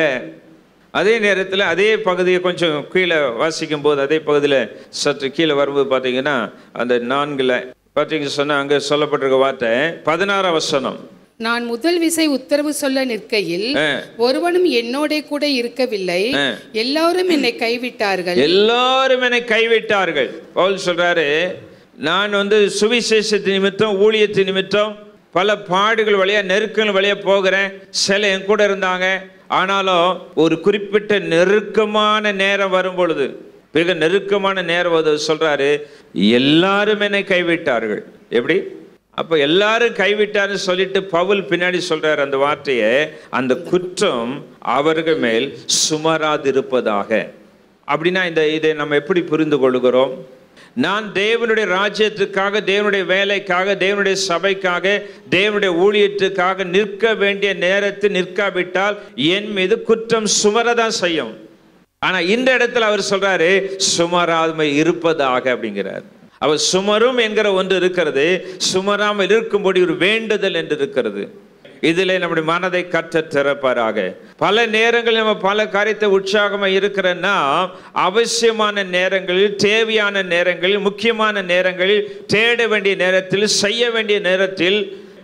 அதே நேரத்தில் அதே பகுதியை கொஞ்சம் கீழே வாசிக்கும் போது அதே பகுதியில் சற்று கீழே வரும்போது பார்த்தீங்கன்னா அந்த நான்கில் பார்த்தீங்கன்னு சொன்னால் அங்கே சொல்லப்பட்டிருக்க வார்த்தை பதினாறாம் வசனம் நான் முதல் விசை உத்தரவு சொல்ல நிற்கையில் ஆ. ஒருவனும் என்னோட கூட இருக்கவில்லை ஆ. எல்லாரும் என்னை கைவிட்டார்கள் எல்லாரும் என்னை கைவிட்டார்கள் பவுல் சொல்றாரு நான் வந்து சுவிசேஷத்து நிமித்தம் ஊழியத்து நிமித்தம் பல பாடுகள் வழியா நெருக்கங்கள் வழியா போகிறேன் சில என் கூட இருந்தாங்க ஆனாலும் ஒரு குறிப்பிட்ட நெருக்கமான நேரம் வரும் பொழுது மிக நெருக்கமான நேரம் வந்து சொல்றாரு எல்லாரும் என்னை கைவிட்டார்கள் எப்படி அப்ப எல்லாரும் கைவிட்டாருன்னு சொல்லிட்டு பவுல் பின்னாடி சொல்றாரு அந்த வார்த்தையை அந்த குற்றம் அவர்கள் மேல் சுமராதிருப்பதாக அப்படின்னா இந்த இதை நம்ம எப்படி புரிந்து கொள்கிறோம் நான் தேவனுடைய ராஜ்யத்துக்காக தேவனுடைய வேலைக்காக தேவனுடைய சபைக்காக தேவனுடைய ஊழியத்துக்காக நிற்க வேண்டிய நேரத்தில் நிற்காவிட்டால் என் மீது குற்றம் சுமரதான் செய்யும் ஆனா இந்த இடத்துல அவர் சொல்றாரு சுமராமை இருப்பதாக அப்படிங்கிறார் அவர் சுமரும் என்கிற ஒன்று இருக்கிறது சுமராமல் இருக்கும்படி ஒரு வேண்டுதல் என்று இருக்கிறது இதிலே நம்முடைய மனதை கற்ற திறப்பாராக பல நேரங்களில் நம்ம பல காரியத்தை உற்சாகமா இருக்கிறன்னா அவசியமான நேரங்களில் தேவையான நேரங்களில் முக்கியமான நேரங்களில் தேட வேண்டிய நேரத்தில் செய்ய வேண்டிய நேரத்தில்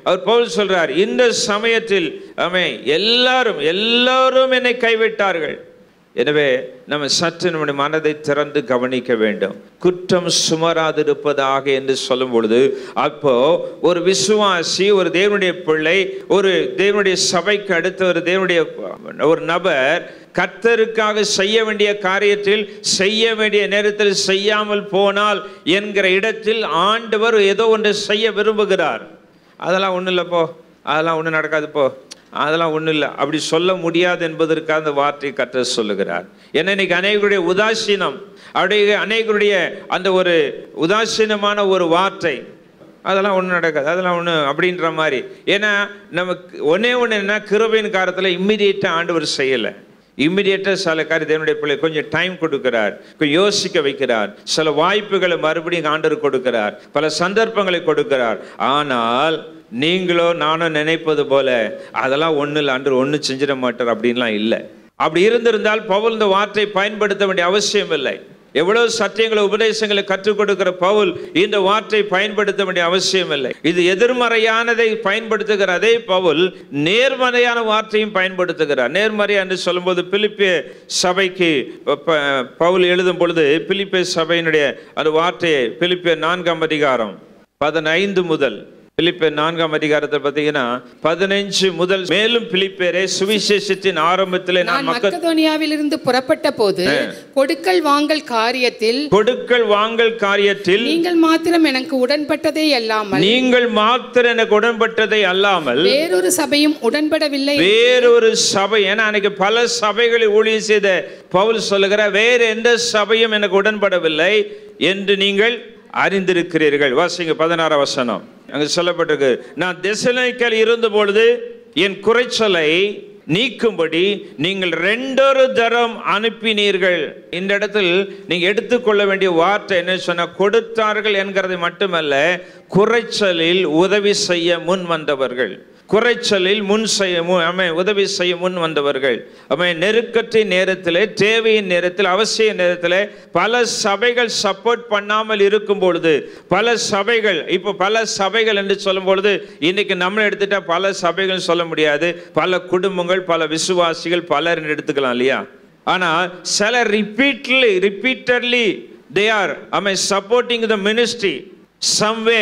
அவர் பவுல் சொல்றார் இந்த சமயத்தில் ஆமே எல்லாரும் எல்லாரும் என்னை கைவிட்டார்கள் எனவே நம்ம சற்று நம்முடைய மனதை திறந்து கவனிக்க வேண்டும் குற்றம் சுமராதிருப்பதாக என்று சொல்லும் பொழுது அப்போ ஒரு விசுவாசி ஒரு தேவனுடைய பிள்ளை ஒரு தேவனுடைய சபைக்கு அடுத்த ஒரு தேவனுடைய ஒரு நபர் கர்த்தருக்காக செய்ய வேண்டிய காரியத்தில் செய்ய வேண்டிய நேரத்தில் செய்யாமல் போனால் என்கிற இடத்தில் ஆண்டவர் ஏதோ ஒன்று செய்ய விரும்புகிறார் அதெல்லாம் ஒன்றும் இல்லை போ அதெல்லாம் ஒன்றும் நடக்காது போ அதெல்லாம் ஒன்றும் இல்லை அப்படி சொல்ல முடியாது என்பதற்காக அந்த வார்த்தையை கற்று சொல்லுகிறார் ஏன்னா இன்னைக்கு அநேகருடைய உதாசீனம் அப்படியே அநேகருடைய அந்த ஒரு உதாசீனமான ஒரு வார்த்தை அதெல்லாம் ஒன்றும் நடக்காது அதெல்லாம் ஒன்று அப்படின்ற மாதிரி ஏன்னா நமக்கு ஒன்றே ஒன்று என்ன கிருபையின் காலத்தில் இம்மிடியேட்டாக ஆண்டவர் செய்யலை இம்மிடியேட்டாக சில காரியம் தேவனுடைய பிள்ளை கொஞ்சம் டைம் கொடுக்கிறார் கொஞ்சம் யோசிக்க வைக்கிறார் சில வாய்ப்புகளை மறுபடியும் ஆண்டவர் கொடுக்கிறார் பல சந்தர்ப்பங்களை கொடுக்கிறார் ஆனால் நீங்களோ நானும் நினைப்பது போல அதெல்லாம் ஒன்றும் இல்லை ஆண்டவர் ஒன்றும் செஞ்சிட மாட்டார் அப்படின்லாம் இல்லை அப்படி இருந்திருந்தால் பவுல் இந்த வார்த்தை பயன்படுத்த வேண்டிய அவசியம் இல்லை எவ்வளவு சத்தியங்களை உபதேசங்களை கற்றுக் கொடுக்கிற பவுல் இந்த வார்த்தை பயன்படுத்த வேண்டிய அவசியம் இல்லை இது எதிர்மறையானதை பயன்படுத்துகிற அதே பவுல் நேர்மறையான வார்த்தையும் பயன்படுத்துகிறார் நேர்மறை என்று சொல்லும்போது பிலிப்பிய சபைக்கு ப- ப- பவுல் எழுதும் பொழுது பிலிப்பிய சபையினுடைய அந்த வார்த்தையை பிலிப்பிய நான்காம் அதிகாரம் பதினைந்து முதல் பிலிப்பியர் நான்காம் அதிகாரத்தை பார்த்தீங்கன்னா பதினைஞ்சு முதல் மேலும் பிலிப்பேரே சுவிசேஷத்தின் ஆரம்பத்திலே நான் நான் மக்கள் மக்கதோனியாவிலிருந்து புறப்பட்ட போது கொடுக்கல் வாங்கல் காரியத்தில் கொடுக்கல் வாங்கல் காரியத்தில் நீங்கள் மாத்திரம் எனக்கு உடன்பட்டதே அல்லாமல் நீங்கள் மாத்திரம் எனக்கு உடன்பட்டதை அல்லாமல் வேறொரு சபையும் உடன்படவில்லை வேறொரு சபை ஏன்னா அன்னைக்கு பல சபைகளில் ஊழியம் செய்த பவுல் சொல்லுகிற வேறு எந்த சபையும் எனக்கு உடன்படவில்லை என்று நீங்கள் அறிந்திருக்கிறீர்கள் வாசிங்க பதினாறு வசனம் அங்கு சொல்லப்பட்டிருக்கு நான் தெசலைக்கல் இருந்த பொழுது என் குறைச்சலை நீக்கும்படி நீங்கள் ரெண்டொரு தரம் அனுப்பினீர்கள் இந்த இடத்தில் நீங்க எடுத்துக்கொள்ள வேண்டிய வார்த்தை என்ன சொன்னா கொடுத்தார்கள் என்கிறது மட்டுமல்ல குறைச்சலில் உதவி செய்ய முன் வந்தவர்கள் குறைச்சலில் முன் செய்ய மு- ஆமென், உதவி செய்ய முன் வந்தவர்கள் ஆமென், நெருக்கத்தின் நேரத்தில் தேவையின் நேரத்தில் அவசிய நேரத்தில் பல சபைகள் சப்போர்ட் பண்ணாமல் இருக்கும் பொழுது பல சபைகள் இப்போ பல சபைகள் என்று சொல்லும் பொழுது இன்னைக்கு நம்ம எடுத்துட்டா பல சபைகள் சொல்ல முடியாது பல குடும்பங்கள் பல விசுவாசிகள் பலர் எடுத்துக்கலாம் இல்லையா ஆனா சில repeatedly repeatedly they are I supporting the ministry someway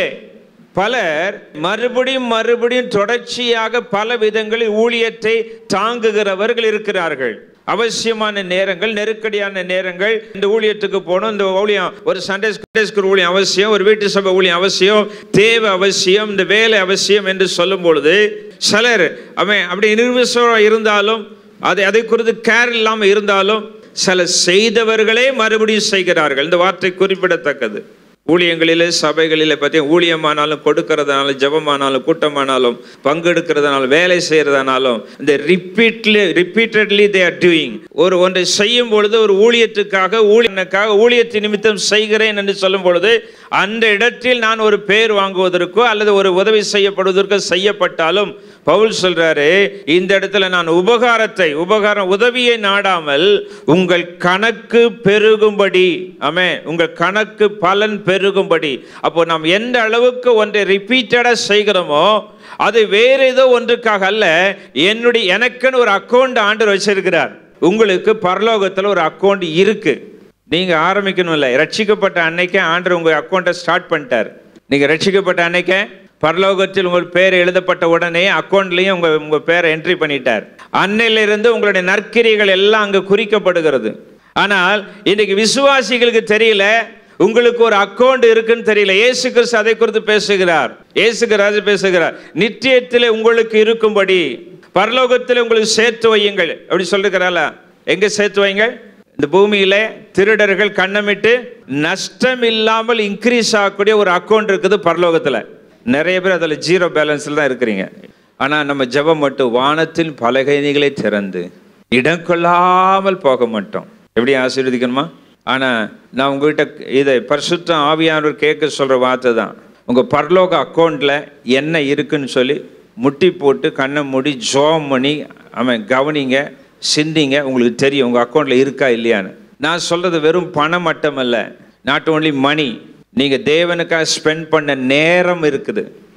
பலர் மறுபடியும் மறுபடியும் தொடர்ச்சியாக பல விதங்களில் ஊழியத்தை தாங்குகிறவர்கள் இருக்கிறார்கள் அவசியமான நேரங்கள் நெருக்கடியான நேரங்கள் இந்த ஊழியத்துக்கு போகணும் இந்த ஊழியம் ஒரு சண்டே ஸ்கூல் ஊழியம் அவசியம் ஒரு வீட்டு சபை ஊழியம் அவசியம் தேவை அவசியம் இந்த வேலை அவசியம் என்று சொல்லும் பொழுது சிலர் அவன் அப்படி நிர்விசம் இருந்தாலும் அதை அதை குறித்து கேர் இல்லாமல் இருந்தாலும் சில செய்தவர்களே மறுபடியும் செய்கிறார்கள் இந்த வார்த்தை குறிப்பிடத்தக்கது ஊழியங்களிலே சபைகளிலே பார்த்தீங்க ஊழியமானாலும் கொடுக்கறதுனாலும் ஜெபமானாலும் கூட்டமானாலும் பங்கெடுக்கிறதுனாலும் வேலை செய்யறதுனாலும் இந்த repeatedly repeatedly they are doing ஒரு ஒன்றை செய்யும் பொழுது ஒரு ஊழியத்துக்காக ஊழியனுக்காக ஊழியத்து நிமித்தம் செய்கிறேன் என்று சொல்லும் பொழுது அந்த இடத்தில் நான் ஒரு பேர் வாங்குவதற்கோ அல்லது ஒரு உதவி செய்யப்படுவதற்கோ செய்யப்பட்டாலும் பவுல் சொல்றாரு இந்த இடத்துல நான் உபகாரத்தை உபகாரம் உதவியை நாடாமல் உங்கள் கணக்கு பெருகும்படி ஆமே உங்கள் கணக்கு பலன் பெருகும்படி அப்போ நாம் எந்த அளவுக்கு ஒன்றை ரிப்பீட்டடா செய்கிறோமோ அது வேற ஏதோ ஒன்றுக்காக அல்ல என்னுடைய எனக்குன்னு ஒரு அக்கௌண்ட் ஆண்டு வச்சிருக்கிறார் உங்களுக்கு பரலோகத்தில் ஒரு அக்கௌண்ட் இருக்கு நீங்க ஆரம்பிக்கணும் இல்லை ரட்சிக்கப்பட்ட அன்னைக்கே ஆண்டர் உங்க அக்கௌண்ட்டை ஸ்டார்ட் பண்ணிட்டார் நீங்க ரட்சிக்கப்பட்ட அன்னைக்கே பரலோகத்தில் உங்கள் பேர் எழுதப்பட்ட உடனே அக்கௌண்ட்லயும் உங்க உங்க பேரை என்ட்ரி பண்ணிட்டார் அன்னையிலிருந்து உங்களுடைய நற்கிரிகள் எல்லாம் அங்க குறிக்கப்படுகிறது ஆனால் இன்னைக்கு விசுவாசிகளுக்கு தெரியல உங்களுக்கு ஒரு அக்கௌண்ட் இருக்குன்னு தெரியல இயேசு கிறிஸ்து அதை குறித்து பேசுகிறார் இயேசு கிறிஸ்து பேசுகிறார் நித்தியத்தில் உங்களுக்கு இருக்கும்படி பரலோகத்தில் உங்களுக்கு சேர்த்து வையுங்கள் அப்படி சொல்லிருக்கிறால எங்க சேர்த்து வைங்க இந்த பூமியில திருடர்கள் கண்ணமிட்டு நஷ்டம் இல்லாமல் இன்க்ரீஸ் ஆகக்கூடிய ஒரு அக்கௌண்ட் இருக்குது பரலோகத்துல நிறைய பேர் அதில் ஜீரோ பேலன்ஸில் தான் இருக்கிறீங்க ஆனால் நம்ம ஜெபம் மட்டும் வானத்தின் பலகைனிகளை திறந்து இடம் கொள்ளாமல் போக மாட்டோம் எப்படி ஆசீர்வதிக்கணுமா ஆனால் நான் உங்ககிட்ட இதை பரிசுத்த ஆவியானவர் கேட்க சொல்கிற வார்த்தை தான் உங்கள் பரலோக அக்கௌண்ட்டில் என்ன இருக்குன்னு சொல்லி முட்டி போட்டு கண்ணை மூடி ஜோம் பண்ணி அவன் கவனிங்க சிந்திங்க உங்களுக்கு தெரியும் உங்கள் அக்கௌண்ட்டில் இருக்கா இல்லையான்னு நான் சொல்கிறது வெறும் பணம் மட்டுமல்ல நாட் ஓன்லி மணி நீங்கள் தேவனுக்காக ஸ்பெண்ட் பண்ண நேரம் இருக்குது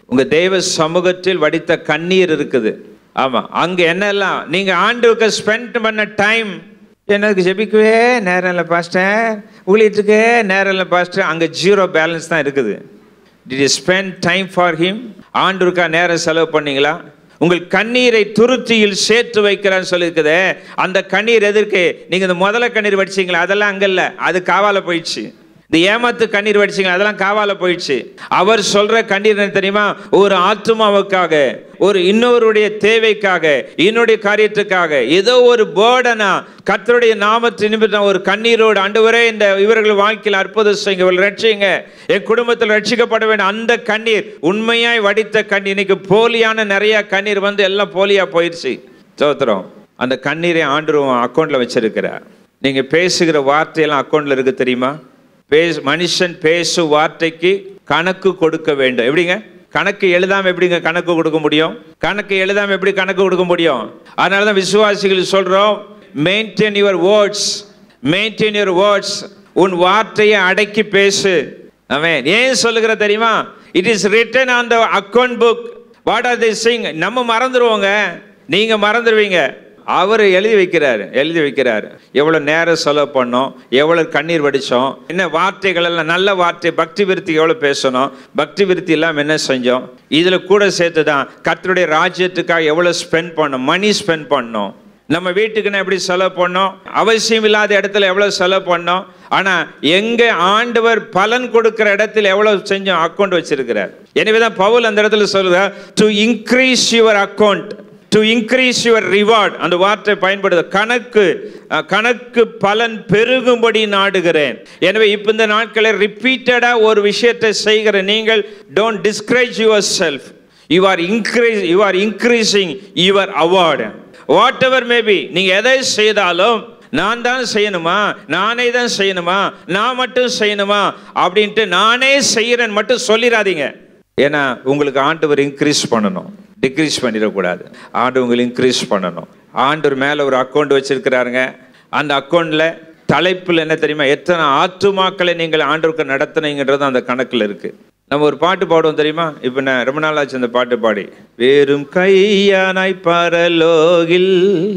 உங்க தெய்வ சமூகத்தில் வடித்த கண்ணீர் இருக்குது ஆமா அங்க என்னெல்லாம் நீங்க ஆண்டுக்கு ஸ்பெண்ட் பண்ண டைம் எனக்கு ஜெபிக்கவே நேரம் இல்லை பாஸ்டர் ஊழியத்துக்கே நேரம் இல்லை பாஸ்டர் அங்கே ஜீரோ பேலன்ஸ் தான் இருக்குது did you spend time for him ஆண்டுக்கா நேரம் செலவு பண்ணீங்களா உங்கள் கண்ணீரை துருத்தியில் சேர்த்து வைக்கிறான்னு சொல்லியிருக்குதே அந்த கண்ணீர் எதற்கு நீங்கள் இந்த முதல்ல கண்ணீர் வடிச்சீங்களா அதெல்லாம் அங்கே இல்லை அது காவால போயிடுச்சு இந்த ஏமாத்து கண்ணீர் வடிச்சிங்க அதெல்லாம் காவால போயிடுச்சு அவர் சொல்ற கண்ணீர் என்ன தெரியுமா ஒரு ஆத்மாவுக்காக ஒரு இன்னொருடைய தேவைக்காக இன்னொரு காரியத்துக்காக ஏதோ ஒரு பேர்டனா கர்த்தருடைய நாமத்து நிமித்தம் ஒரு கண்ணீரோடு ஆண்டவரே இந்த இவர்கள் வாழ்க்கையில் அற்புதம் செய்யுங்க இவர்கள் ரட்சிங்க என் குடும்பத்தில் ரட்சிக்கப்பட வேண்டும் அந்த கண்ணீர் உண்மையாய் வடித்த கண்ணீர் இன்னைக்கு போலியான நிறைய கண்ணீர் வந்து எல்லாம் போலியா போயிடுச்சு சோத்திரம் அந்த கண்ணீரை ஆண்டுருவம் அக்கௌண்ட்ல வச்சிருக்கிறார் நீங்க பேசுகிற வார்த்தையெல்லாம் அக்கௌண்ட்ல இருக்கு தெரியுமா பேசு மனுஷன் பேசும் வார்த்தைக்கு கணக்கு கொடுக்க வேண்டும் எப்படிங்க கணக்கு எழுதாம எப்படிங்க கணக்கு கொடுக்க முடியும் கணக்கு எழுதாம எப்படி கணக்கு கொடுக்க முடியும் அதனால தான் விசுவாசிகள் சொல்றோம் maintain your words maintain your words உன் வார்த்தையை அடக்கி பேசு அவன் ஏன் சொல்லுகிற தெரியுமா it is written on the account book what are the சிங் நம்ம மறந்துடுவோங்க நீங்க மறந்துடுவீங்க அவர் எழுதி வைக்கிறாரு எழுதி வைக்கிறாரு எவ்வளோ நேரம் செலவு பண்ணோம் எவ்வளோ கண்ணீர் வடித்தோம் என்ன வார்த்தைகள் எல்லாம் நல்ல வார்த்தை பக்தி விருத்தி எவ்வளோ பேசணும் பக்தி விருத்தி இல்லாமல் என்ன செஞ்சோம் இதில் கூட சேர்த்து தான் கர்த்தருடைய ராஜ்யத்துக்காக எவ்வளோ ஸ்பெண்ட் பண்ணோம் மணி ஸ்பெண்ட் பண்ணோம் நம்ம வீட்டுக்குன்னு எப்படி செலவு பண்ணோம் அவசியம் இல்லாத இடத்துல எவ்வளோ செலவு பண்ணோம் ஆனால் எங்கே ஆண்டவர் பலன் கொடுக்கிற இடத்துல எவ்வளோ செஞ்சோம் அக்கௌண்ட் வச்சிருக்கிறார் எனவே தான் பவுல் அந்த இடத்துல சொல்லுவார் to increase your account to increase your reward அந்த வார்த்தை பயன்படுது கணக்கு அஹ், கணக்கு பலன் பெருகும்படி நாடுகிறேன் எனவே இப்போ இந்த நாட்களில் ரிப்பீட்டடாக ஒரு விஷயத்தை செய்கிற நீங்கள் don't discourage yourself you are increase you are increasing your award whatever maybe நீங்கள் எதை செய்தாலும் நான் தான் செய்யணுமா நானே தான் செய்யணுமா நான் மட்டும் செய்யணுமா அப்படின்ட்டு நானே செய்கிறேன் மட்டும் சொல்லிடாதீங்க ஏன்னா உங்களுக்கு ஆண்டவர் இன்க்ரீஸ் பண்ணணும் டிக்ரீஸ் பண்ணிடக்கூடாது ஆண்டு உங்களை இன்க்ரீஸ் பண்ணணும் ஆண்டவர் மேலே ஒரு அக்கௌண்ட் வச்சிருக்கிறாருங்க அந்த அக்கௌண்ட்டில் தலைப்பில் என்ன தெரியுமா எத்தனை ஆத்துமாக்களை நீங்கள் ஆண்டவருக்கு நடத்தினீங்கன்றது அந்த கணக்கில் இருக்குது நம்ம ஒரு பாட்டு பாடுவோம் தெரியுமா இப்போ நான் ரொம்ப நாள் ஆச்சு அந்த பாட்டு பாடி வேறும் கையானாய் பரலோகில்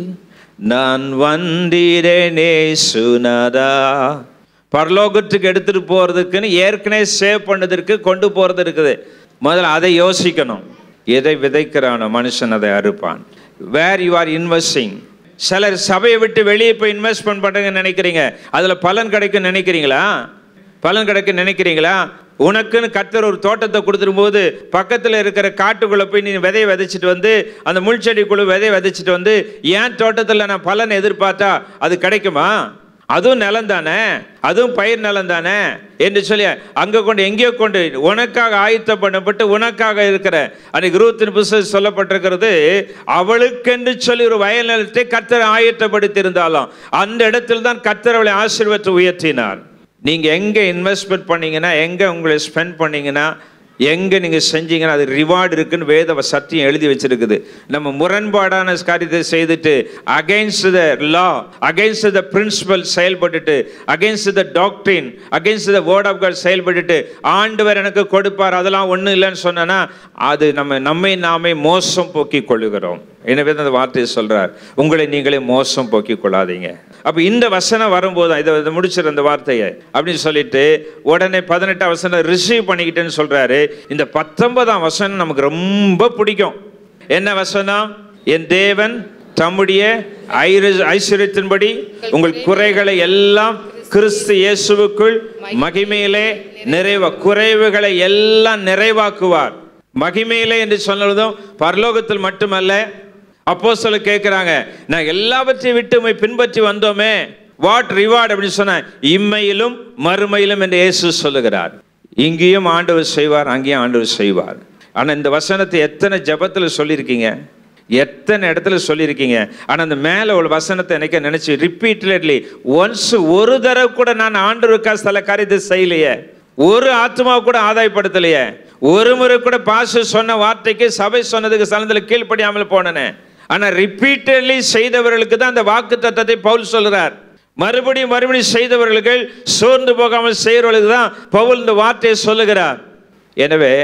நான் வந்திரேனே சுனதா பரலோகத்துக்கு எடுத்துட்டு போறதுக்குன்னு ஏற்கனவே சேவ் பண்ணதற்கு கொண்டு போறது இருக்குது முதல்ல அதை யோசிக்கணும் எதை விதைக்கிறானோ மனுஷன் அதை அறுப்பான் வேர் யூ ஆர் இன்வெஸ்டிங் சிலர் சபையை விட்டு வெளியே போய் இன்வெஸ்ட்மெண்ட் பண்ணுறீங்கன்னு நினைக்கிறீங்க அதில் பலன் கிடைக்கும் நினைக்கிறீங்களா பலன் கிடைக்கும் நினைக்கிறீங்களா உனக்குன்னு கத்தர் ஒரு தோட்டத்தை கொடுத்துரும் போது பக்கத்தில் இருக்கிற காட்டுக்குள்ளே போய் நீ விதையை விதைச்சிட்டு வந்து அந்த முள் செடிக்குள்ள விதையை விதைச்சிட்டு வந்து ஏன் தோட்டத்தில் நான் பலன் எதிர்பார்த்தா அது கிடைக்குமா அதுவும் நிலம் தானே அதுவும் பயிர் நிலம் தானே என்று சொல்லி அங்கே கொண்டு எங்கேயோ கொண்டு உனக்காக ஆயத்தம் பண்ணப்பட்டு உனக்காக இருக்கிற அன்னைக்கு இருபத்தின் புஸ்தகம் சொல்லப்பட்டிருக்கிறது அவளுக்கென்று சொல்லி ஒரு வயல் நிலத்தை கத்தர் ஆயத்தப்படுத்தி இருந்தாலும் அந்த இடத்தில் தான் கத்தர் அவளை ஆசீர்வத்தை உயர்த்தினார் நீங்கள் எங்கே இன்வெஸ்ட்மெண்ட் பண்ணீங்கன்னா எங்கே உங்களை ஸ்பெண்ட் பண்ணீங்கன்னா எங்கே நீங்கள் செஞ்சீங்கன்னா அது ரிவார்டு இருக்குன்னு வேத சத்தியம் எழுதி வச்சிருக்குது நம்ம முரண்பாடான காரியத்தை செய்துட்டு against the law against the principle செயல்பட்டுட்டு against the doctrine against the word of God செயல்பட்டுட்டு ஆண்டவர் எனக்கு கொடுப்பார் அதெல்லாம் ஒன்றும் இல்லைன்னு சொன்னேன்னா அது நம்ம நம்மை நாமே மோசம் போக்கிக் கொள்ளுகிறோம் எனவே தான் அந்த வார்த்தையை சொல்றார் உங்களை நீங்களே மோசம் போக்கிக் கொள்ளாதீங்க அப்போ இந்த வசனம் வரும்போது தான் இதை இதை முடிச்சிரு அந்த வார்த்தையை அப்படின்னு சொல்லிட்டு உடனே பதினெட்டாம் வசனம் ரிசீவ் பண்ணிக்கிட்டேன்னு சொல்றாரு இந்த பத்தொன்பதாம் வசனம் நமக்கு ரொம்ப பிடிக்கும் என்ன வசனம் என் தேவன் தம்முடைய ஐர- ஐஸ்வர்யத்தின்படி உங்கள் குறைகளை எல்லாம் கிறிஸ்து இயேசுவுக்குள் மகிமையிலே நிறைவா குறைவுகளை எல்லாம் நிறைவாக்குவார் மகிமையிலே என்று சொன்னதும் பரலோகத்தில் மட்டுமல்ல அப்போ சொல்ல கேட்குறாங்க நான் எல்லாவற்றையும் விட்டு உம்மை பின்பற்றி வந்தோமே வாட் ரிவார்ட் அப்படின்னு சொன்ன இம்மையிலும் மறுமையிலும் என்று இயேசு சொல்லுகிறார் இங்கேயும் ஆண்டவர் செய்வார் அங்கேயும் ஆண்டவர் செய்வார் ஆனால் இந்த வசனத்தை எத்தனை ஜபத்தில் சொல்லியிருக்கீங்க எத்தனை இடத்துல சொல்லியிருக்கீங்க ஆனால் அந்த மேலே ஒரு வசனத்தை எனக்கு நினச்சி ரிப்பீட்லி ஒன்ஸ் ஒரு தடவை கூட நான் ஆண்டவருக்கா சில காரியத்தை செய்யலையே ஒரு ஆத்மாவை கூட ஆதாயப்படுத்தலையே ஒரு முறை கூட பாச சொன்ன வார்த்தைக்கு சபை சொன்னதுக்கு சலந்தில் கீழ்ப்படியாமல் போனேனே ஆனால் ரிப்பீட்டட்லி செய்தவர்களுக்கு தான் அந்த வாக்கு தத்தத்தை பவுல் சொல்கிறார் மறுபடியும் மறுபடியும் செய்தவர்கள் சோர்ந்து போகாமல் செய்கிறவர்களுக்கு தான் பவுல் இந்த வார்த்தையை சொல்லுகிறார் எனவே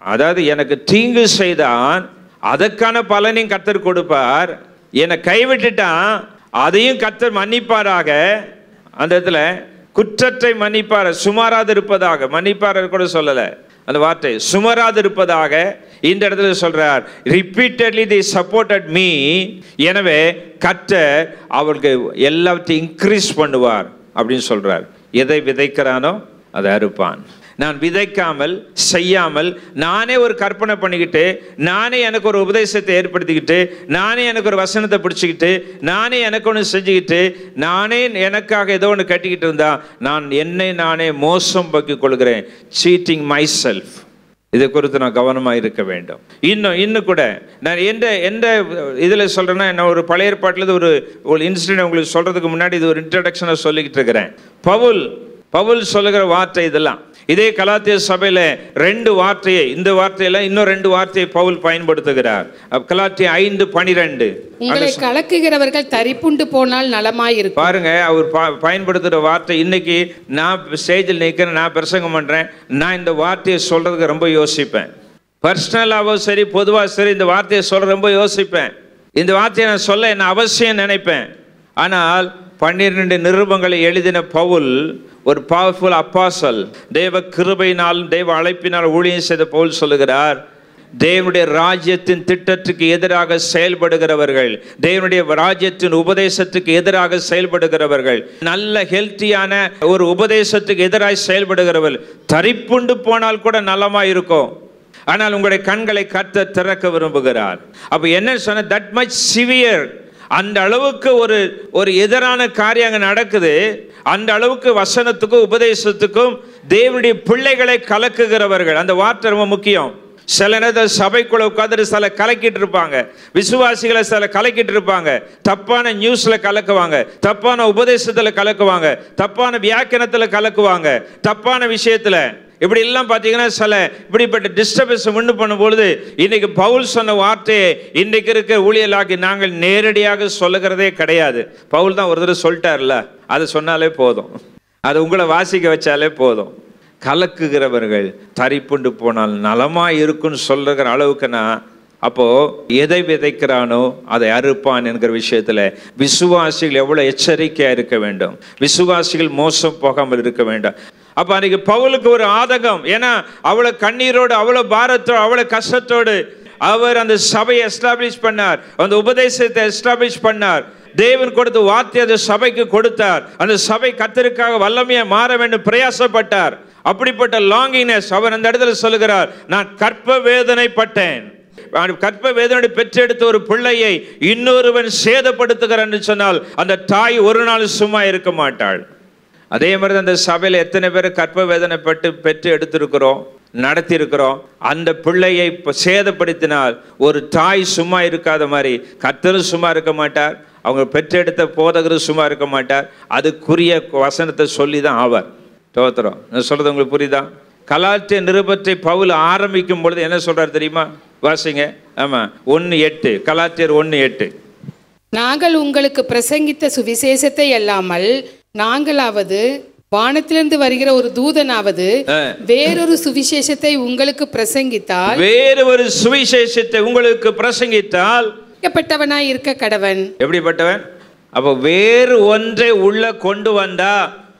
அதாவது எனக்கு தீங்கு செய்தான் அதற்கான பலனையும் கத்தர் கொடுப்பார் என்னை கைவிட்டுட்டான் அதையும் கத்தர் மன்னிப்பாராக அந்த இடத்துல குற்றத்தை மன்னிப்பார் சுமாராது இருப்பதாக மன்னிப்பார் கூட சொல்லலை அந்த வார்த்தை சுமராது இருப்பதாக இந்த இடத்துல சொல்றார் ரிப்பீட்டட்லி தி சப்போர்ட்டட் மீ எனவே கர்த்தர் அவருக்கு எல்லாத்தையும் இன்க்ரீஸ் பண்ணுவார் அப்படின்னு சொல்றார் எதை விதைக்கிறானோ அதை அறுப்பான் நான் விதைக்காமல் செய்யாமல் நானே ஒரு கற்பனை பண்ணிக்கிட்டு நானே எனக்கு ஒரு உபதேசத்தை ஏற்படுத்திக்கிட்டு நானே எனக்கு ஒரு வசனத்தை பிடிச்சிக்கிட்டு நானே எனக்கு ஒன்று செஞ்சுக்கிட்டு நானே எனக்காக ஏதோ ஒன்று கட்டிக்கிட்டு இருந்தா நான் என்னை நானே மோசம் பக்கிக் கொள்கிறேன் சீட்டிங் மை செல்ஃப் இதை குறித்து நான் கவனமாக இருக்க வேண்டும் இன்னும் இன்னும் கூட நான் எந்த எந்த இதில் சொல்கிறேன்னா நான் ஒரு பழைய ஏற்பாட்டில் ஒரு ஒரு இன்சிடென்ட் உங்களுக்கு சொல்கிறதுக்கு முன்னாடி இது ஒரு இன்ட்ரடக்ஷனை சொல்லிக்கிட்டு இருக்கிறேன் பவுல் பவுல் சொல்லுகிற வார்த்தை இதெல்லாம் இதே கலாத்திய சபையில ரெண்டு வார்த்தையை இந்த வார்த்தையில இன்னும் ரெண்டு வார்த்தையை பவுல் பயன்படுத்துகிறார் அப்ப கலாத்திய ஐந்து பனிரெண்டு உங்களை கலக்குகிறவர்கள் தரிப்புண்டு போனால் நலமாயிருக்கும் பாருங்க அவர் பா- பயன்படுத்துகிற வார்த்தை இன்னைக்கு நான் ஸ்டேஜில் நிற்கிறேன் நான் பிரசங்கம் பண்ணுறேன் நான் இந்த வார்த்தையை சொல்கிறதுக்கு ரொம்ப யோசிப்பேன் பர்சனலாவோ சரி பொதுவாக சரி இந்த வார்த்தையை சொல்ல ரொம்ப யோசிப்பேன் இந்த வார்த்தையை நான் சொல்ல என்ன அவசியம் நினைப்பேன் ஆனால் பன்னிரண்டு நிருபங்களை எழுதின பவுல் ஒரு பவர்ஃபுல் அப்பாசல் தேவ கிருபையினாலும் தேவ அழைப்பினால் ஊழியம் செய்த பவுல் சொல்லுகிறார் தேவனுடைய ராஜ்யத்தின் திட்டத்துக்கு எதிராக செயல்படுகிறவர்கள் தேவனுடைய ராஜ்யத்தின் உபதேசத்துக்கு எதிராக செயல்படுகிறவர்கள் நல்ல ஹெல்த்தியான ஒரு உபதேசத்துக்கு எதிராக செயல்படுகிறவர்கள் தரிப்புண்டு போனால் கூட நலமா இருக்கும் ஆனால் உங்களுடைய கண்களை கத்த திறக்க விரும்புகிறார் அப்ப என்ன சொன்ன தட் மச் சிவியர் அந்த அளவுக்கு ஒரு ஒரு எதிரான காரியம் அங்க நடக்குது அந்த அளவுக்கு வசனத்துக்கும் உபதேசத்துக்கும் தேவனுடைய பிள்ளைகளை கலக்குகிறவர்கள் அந்த வார்த்தை ரொம்ப முக்கியம் சில நேரத்தில் சபைக்குள்ள உட்காந்துட்டு சில கலக்கிட்டு இருப்பாங்க விசுவாசிகளை சில கலக்கிட்டு இருப்பாங்க தப்பான நியூஸ்ல கலக்குவாங்க தப்பான உபதேசத்துல கலக்குவாங்க தப்பான வியாக்கியானத்துல கலக்குவாங்க தப்பான விஷயத்துல இப்படி எல்லாம் பார்த்தீங்கன்னா சில இப்படிப்பட்ட டிஸ்டர்பன்ஸ் உண்டு பண்ணும்பொழுது இன்னைக்கு பவுல் சொன்ன வார்த்தையை இன்னைக்கு இருக்க ஊழியலாக்கி நாங்கள் நேரடியாக சொல்லுகிறதே கிடையாது பவுல் தான் ஒரு தடவை சொல்லிட்டார்ல அதை சொன்னாலே போதும் அதை உங்களை வாசிக்க வச்சாலே போதும் கலக்குகிறவர்கள் தரிப்புண்டு போனால் நலமா இருக்குன்னு சொல்லுகிற அளவுக்கு நான் அப்போ எதை விதைக்கிறானோ அதை அறுப்பான் என்கிற விஷயத்துல விசுவாசிகள் எவ்வளவு எச்சரிக்கையா இருக்க வேண்டும் விசுவாசிகள் மோசம் போகாமல் இருக்க வேண்டும் அப்ப அன்னைக்கு பவுலுக்கு ஒரு ஆதகம் ஏன்னா அவ்வளவு கண்ணீரோடு அவ்வளவு பாரத்தோடு அவ்வளவு கஷ்டத்தோடு அவர் அந்த சபையை எஸ்டாப்ளிஷ் பண்ணார் அந்த உபதேசத்தை எஸ்டாப்ளிஷ் பண்ணார் தேவன் கொடுத்த வார்த்தை அந்த சபைக்கு கொடுத்தார் அந்த சபை கத்தருக்காக வல்லமையா மாற வேண்டும் பிரயாசப்பட்டார் அப்படிப்பட்ட லாங்கினஸ் அவர் அந்த இடத்துல சொல்லுகிறார் நான் கற்ப வேதனைப்பட்டேன் நான் கற்ப வேதனை பெற்றெடுத்த ஒரு பிள்ளையை இன்னொருவன் சேதப்படுத்துகிறான் என்று சொன்னால் அந்த தாய் ஒரு நாள் சும்மா இருக்க மாட்டாள் அதே மாதிரி தான் அந்த சபையில் எத்தனை பேர் கற்ப வேதனைப்பட்டு பெற்று எடுத்திருக்கிறோம் நடத்தி இருக்கிறோம் அந்த பிள்ளையை இப்ப சேதப்படுத்தினால் ஒரு தாய் சும்மா இருக்காத மாதிரி கர்த்தரும் சும்மா இருக்க மாட்டார் அவங்க பெற்றெடுத்த போதகரும் சும்மா இருக்க மாட்டார் அதுக்குரிய வசனத்தை சொல்லி தான் ஆவார் தோத்திரம் நான் சொல்றது உங்களுக்கு புரியுதா கலாத்திய நிருபத்தை பவுல் ஆரம்பிக்கும் பொழுது என்ன சொல்றாரு தெரியுமா வாசிங்க ஆமா ஒன்று எட்டு கலாத்தியர் ஒன்று எட்டு நாங்கள் உங்களுக்கு பிரசங்கித்த சுவிசேஷத்தை அல்லாமல் நாங்களாவது வானத்திலிருந்து வருகிற ஒரு தூதனாவது வேறொரு சுவிசேஷத்தை உங்களுக்கு பிரசங்கித்தால் வேறு ஒரு சுவிசேஷத்தை உங்களுக்கு பிரசங்கித்தால் வைக்கப்பட்டவனாய் இருக்க கடவன் எப்படிப்பட்டவன் அப்போ வேறு ஒன்றை உள்ள கொண்டு வந்தா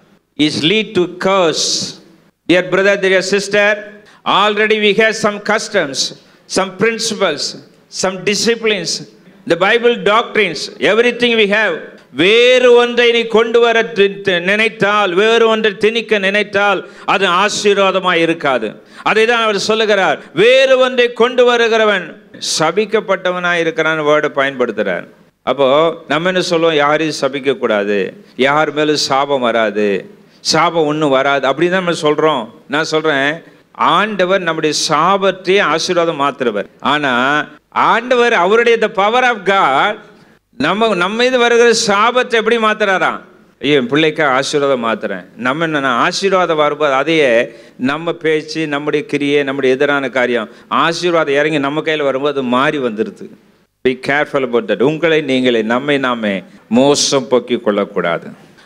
is lead to curse dear brother dear sister already we have some customs some principles some disciplines the Bible doctrines everything we have வேறு ஒன்றை நீ கொண்டு வர தி- தி- நினைத்தால் வேறு ஒன்றை திணிக்க நினைத்தால் அது ஆசீர்வாதமாய் இருக்காது அதை தான் அவர் சொல்லுகிறார் வேறு ஒன்றை கொண்டு வருகிறவன் சபிக்கப்பட்டவனாய் இருக்கிறான் வேர்டை பயன்படுத்துகிறார் அப்போ நம்ம என்ன சொல்லுவோம் யாரையும் சபிக்க கூடாது யார் மேலும் சாபம் வராது சாபம் ஒன்றும் வராது அப்படின்னு தான் நம்ம சொல்றோம் நான் சொல்றேன் ஆண்டவர் நம்முடைய சாபத்தையே ஆசீர்வாதம் மாத்துறவர் ஆனா ஆண்டவர் அவருடைய த பவர் ஆஃப் காட் நம்ம நம்ம மீது வருகிற சாபத்தை எப்படி மாத்துறாராம் ஐயோ என் பிள்ளைக்கு ஆசீர்வாதம் மாத்துறேன் நம்ம என்ன ஆசீர்வாதம் வரும்போது அதையே நம்ம பேச்சு நம்முடைய கிரியை நம்முடைய எதிரான காரியம் ஆசீர்வாதம் இறங்கி நம்ம கையில் வரும்போது அது மாறி வந்துடுது பி கேர்ஃபுல் about that உங்களை நீங்களே நம்மை நாமே மோசம் போக்கிக் கொள்ளக்கூடாது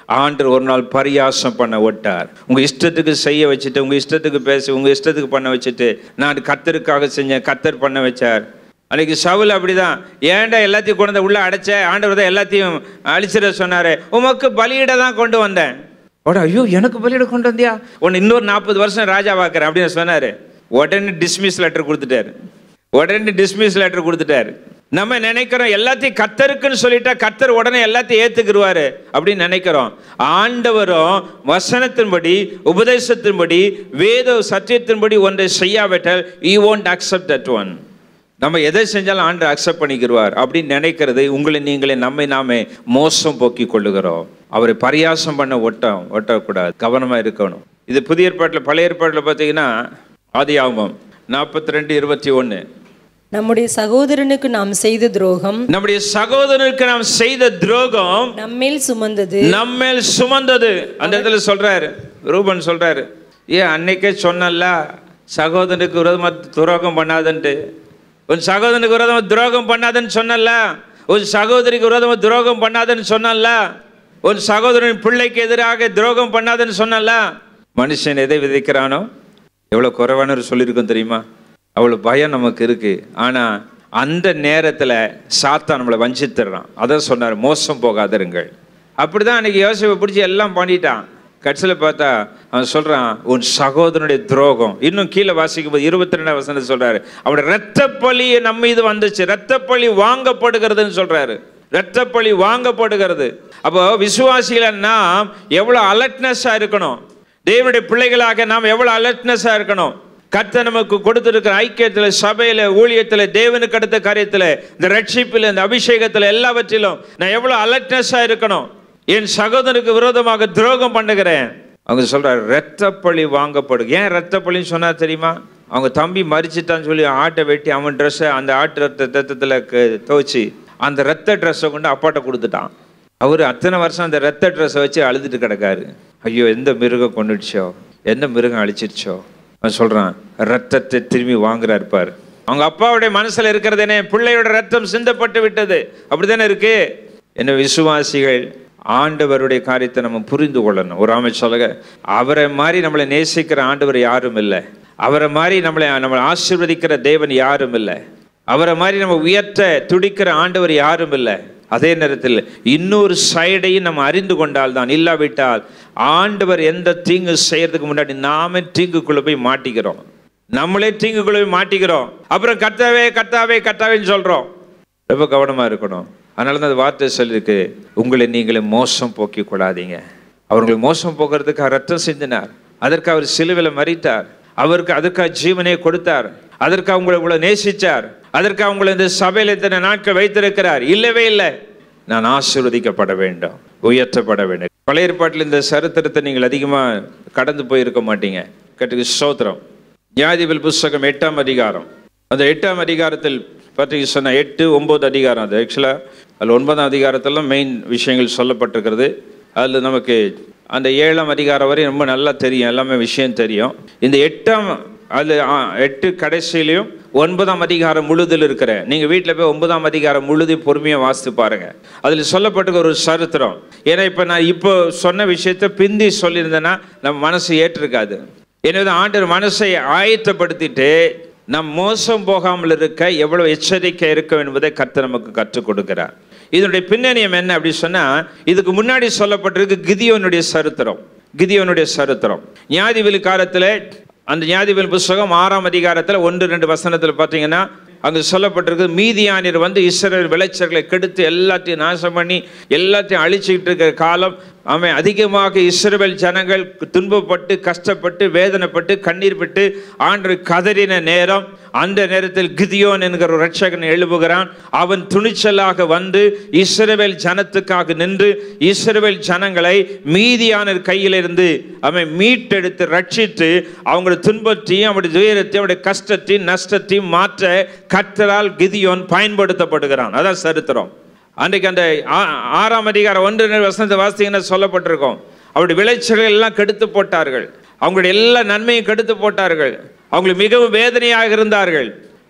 ஆண்டு ஒரு நாள் பரியாசம் பண்ண விட்டார் உங்க இஷ்டத்துக்கு செய்ய வச்சுட்டு உங்க இஷ்டத்துக்கு பேசி உங்க இஷ்டத்துக்கு பண்ண வச்சுட்டு நான் கத்தருக்காக செஞ்சேன் கத்தர் பண்ண வச்சார் அன்னைக்கு சவுல் அப்படிதான் ஏன்டா எல்லாத்தையும் கொண்டு வந்து உள்ள அடைச்ச ஆண்டவர் தான் எல்லாத்தையும் அழிச்சிட சொன்னாரு உமக்கு பலியிட தான் கொண்டு வந்தேன் உடனே ஐயோ எனக்கு பலியிட கொண்டு வந்தியா உன்னை இன்னொரு நாற்பது வருஷம் ராஜா பார்க்குறேன் அப்படின்னு சொன்னாரு உடனே டிஸ்மிஸ் லெட்டர் கொடுத்துட்டாரு உடனே டிஸ்மிஸ் லெட்டர் கொடுத்துட்டாரு நம்ம நினைக்கிறோம் எல்லாத்தையும் கத்தருக்குன்னு சொல்லிட்டா கத்தர் உடனே எல்லாத்தையும் ஏத்துக்கிருவாரு அப்படின்னு நினைக்கிறோம் ஆண்டவரும் வசனத்தின்படி உபதேசத்தின்படி வேத சத்தியத்தின்படி ஒன்றை செய்யாவிட்டால் ஈ won't accept that ஒன் நம்ம எதை செஞ்சாலும் ஆண்டு அக்செப்ட் பண்ணிக்கிருவார் அப்படின்னு நினைக்கிறது உங்களை நீங்களே நம்மை நாமே மோசம் போக்கி கொள்ளுகிறோம் அவரை பரியாசம் பண்ண ஒட்டம் ஒட்டக்கூடாது கவனமா இருக்கணும் இது புதிய ஏற்பாட்டில் பழைய ஏற்பாட்டில் பார்த்தீங்கன்னா ஆதி ஆகமம் நாற்பத்தி ரெண்டு இருபத்தி ஒன்று நம்முடைய சகோதரனுக்கு நாம் செய்த துரோகம் நம்முடைய சகோதரனுக்கு நாம் செய்த துரோகம் நம்மேல் சுமந்தது நம்மேல் சுமந்தது அந்த இடத்துல சொல்றாரு ரூபன் சொல்றாரு ஏன் அன்னைக்கே சொன்னல்ல சகோதரனுக்கு விரோதமா துரோகம் பண்ணாதன்ட்டு உன் சகோதரனுக்கு விரோதமா துரோகம் பண்ணாதன்னு சொன்னல்ல உன் சகோதரிக்கு விரோதமா துரோகம் பண்ணாதன்னு சொன்னல்ல உன் சகோதரன் பிள்ளைக்கு எதிராக துரோகம் பண்ணாதன்னு சொன்னல்ல மனுஷன் எதை விதைக்கிறானோ எவ்வளோ குறைவானவர் சொல்லியிருக்கோம் தெரியுமா அவ்வளோ பயம் நமக்கு இருக்கு ஆனால் அந்த நேரத்தில் சாத்தான் நம்மளை வஞ்சித்துறான் அதான் சொன்னார் மோசம் போகாதிருங்கள் அப்படிதான் அன்னைக்கு யோசிப்பை பிடிச்சி எல்லாம் பண்ணிட்டான் கடைசியில் பார்த்தா அவன் சொல்றான் உன் சகோதரனுடைய துரோகம் இன்னும் கீழே வாசிக்கும் போது இருபத்தி ரெண்டாம் வசனம் சொல்றாரு அவனுடைய இரத்தப்பழி நம்ம மீது வந்துச்சு இரத்தப்பழி வாங்கப்படுகிறதுன்னு சொல்றாரு இரத்தப்பழி வாங்கப்படுகிறது அப்போ விசுவாசிகளை நாம் எவ்வளோ அலர்ட்னஸாக இருக்கணும் தேவனுடைய பிள்ளைகளாக நாம் எவ்வளோ அலர்ட்னஸாக இருக்கணும் கர்த்தர் நமக்கு கொடுத்திருக்கிற ஐக்கியத்தில் சபையில் ஊழியத்தில் தேவனுக்கு அடுத்த காரியத்தில் இந்த ரட்சிப்பில் இந்த அபிஷேகத்தில் எல்லாவற்றிலும் நான் எவ்வளோ அலர்ட்னஸாக இருக்கணும் என் சகோதரனுக்கு விரோதமாக துரோகம் பண்ணுகிறேன் அவங்க சொல்றாரு ரத்தப்பழி வாங்கப்படும் ஏன் ரத்தப்பழின்னு சொன்னா தெரியுமா அவங்க தம்பி மறிச்சிட்டான்னு சொல்லி ஆட்டை வெட்டி அவன் ட்ரெஸ்ஸை அந்த ஆட்டு ரத்த ரத்தத்தில் துவச்சி அந்த ரத்த ட்ரெஸ்ஸை கொண்டு அப்பாட்ட கொடுத்துட்டான் அவர் அத்தனை வருஷம் அந்த ரத்த ட்ரெஸ்ஸை வச்சு அழுதுட்டு கிடக்காரு ஐயோ எந்த மிருகம் கொண்டுடுச்சோ எந்த மிருகம் அழிச்சிருச்சோ அவன் சொல்றான் ரத்தத்தை திரும்பி வாங்குறாரு பாரு அவங்க அப்பாவுடைய மனசுல இருக்கிறது என்ன பிள்ளையோட ரத்தம் சிந்தப்பட்டு விட்டது அப்படிதானே இருக்கு என்ன விசுவாசிகள் ஆண்டவருடைய காரியத்தை நம்ம புரிந்து கொள்ளணும் ஒரு ஆமை சொல்லுங்க அவரை மாதிரி நம்மளை நேசிக்கிற ஆண்டவர் யாரும் இல்லை அவரை மாதிரி நம்மளை நம்மளை ஆசீர்வதிக்கிற தேவன் யாரும் இல்லை அவரை மாதிரி நம்ம உயர்த்த துடிக்கிற ஆண்டவர் யாரும் இல்லை அதே நேரத்தில் இன்னொரு சைடையும் நம்ம அறிந்து கொண்டால் தான் இல்லாவிட்டால் ஆண்டவர் எந்த தீங்கு செய்யறதுக்கு முன்னாடி நாமே தீங்குக்குள்ள போய் மாட்டிக்கிறோம் நம்மளே தீங்குக்குள்ள போய் மாட்டிக்கிறோம் அப்புறம் கத்தாவே கத்தாவே கத்தாவேன்னு சொல்றோம் ரொம்ப கவனமா இருக்கணும் அதனால தான் அந்த வார்த்தை சொல்லியிருக்கு உங்களை நீங்களே மோசம் போக்கி கொள்ளாதீங்க அவர்களை மோசம் போக்குறதுக்கு ரத்தம் சிந்தினார் அதற்கு அவர் சிலுவையில் மறித்தார் அவருக்கு அதுக்காக ஜீவனை கொடுத்தார் அதற்கு அவங்களை உங்களை நேசிச்சார் அதற்கு அவங்களை இந்த சபையில் இத்தனை நாட்கள் வைத்திருக்கிறார் இல்லவே இல்லை நான் ஆசீர்வதிக்கப்பட வேண்டும் உயர்த்தப்பட வேண்டும் பழைய ஏற்பாட்டில் இந்த சரித்திரத்தை நீங்கள் அதிகமாக கடந்து போயிருக்க மாட்டீங்க கட்டுக்கு ஸ்தோத்திரம் நியாயதிபதி புஸ்தகம் எட்டாம் அதிகாரம் அந்த எட்டாம் அதிகாரத்தில் பற்றி சொன்ன எட்டு ஒன்பது அதிகாரம் அது ஆக்சுவலாக அதில் ஒன்பதாம் அதிகாரத்திலும் மெயின் விஷயங்கள் சொல்லப்பட்டிருக்கிறது அதில் நமக்கு அந்த ஏழாம் அதிகாரம் வரை ரொம்ப நல்லா தெரியும் எல்லாமே விஷயம் தெரியும் இந்த எட்டாம் அது ஆ, எட்டு கடைசியிலையும் ஒன்பதாம் அதிகாரம் முழுதில் இருக்கிற நீங்கள் வீட்டில் போய் ஒன்பதாம் அதிகாரம் முழுதி பொறுமையாக வாசித்து பாருங்க அதில் சொல்லப்பட்டிருக்க ஒரு சரித்திரம் ஏன்னா இப்போ நான் இப்போ சொன்ன விஷயத்தை பிந்தி சொல்லியிருந்தேன்னா நம்ம மனசு ஏற்றிருக்காது எனவே ஆண்டவர் மனசை ஆயத்தப்படுத்திட்டு நம் மோசம் போகாமல் இருக்க எவ்வளவு எச்சரிக்கை இருக்கும் என்பதை கர்த்தர் நமக்கு கற்றுக் கொடுக்கிறார் இதனுடைய பின்னணியம் என்ன அப்படி சொன்னா இதுக்கு முன்னாடி சொல்லப்பட்டிருக்கு கிதியோனுடைய சரித்திரம் கிதியோனுடைய சரித்திரம் ஞாதிபதி காலத்தில் அந்த ஞாதிபதி புஸ்தகம் ஆறாம் அதிகாரத்தில் ஒன்று ரெண்டு வசனத்தில் பார்த்தீங்கன்னா அங்கு சொல்லப்பட்டிருக்கு மீதியானியர் வந்து இஸ்ரேல் விளைச்சல்களை கெடுத்து எல்லாத்தையும் நாசம் பண்ணி எல்லாத்தையும் அழிச்சுக்கிட்டு இருக்கிற காலம் அவன் அதிகமாக இஸ்ரவேல் ஜனங்கள் துன்பப்பட்டு கஷ்டப்பட்டு வேதனைப்பட்டு கண்ணீர் விட்டு ஆண்டு கதறின நேரம் அந்த நேரத்தில் கிதியோன் என்கிற ஒரு ரட்சகன் எழுப்புகிறான் அவன் துணிச்சலாக வந்து இஸ்ரவேல் ஜனத்துக்காக நின்று இஸ்ரவேல் ஜனங்களை மீதியான கையிலிருந்து அவன் மீட்டெடுத்து ரட்சித்து அவங்களுடைய துன்பத்தையும் அவருடைய துயரத்தையும் அவருடைய கஷ்டத்தையும் நஷ்டத்தையும் மாற்ற கர்த்தரால் கிதியோன் பயன்படுத்தப்படுகிறான் அதான் சரித்திரம் அன்றைக்கு அந்த ஆ- ஆறாம் அதிகாரம் ஒன்று ரெண்டு வசனத்தை வாசித்தீங்கன்னா சொல்லப்பட்டிருக்கும் அவருடைய விளைச்சல்கள் எல்லாம் கெடுத்து போட்டார்கள் அவங்களுடைய எல்லா நன்மையும் கெடுத்து போட்டார்கள் அவங்களுக்கு மிகவும் வேதனையாக இருந்தார்கள்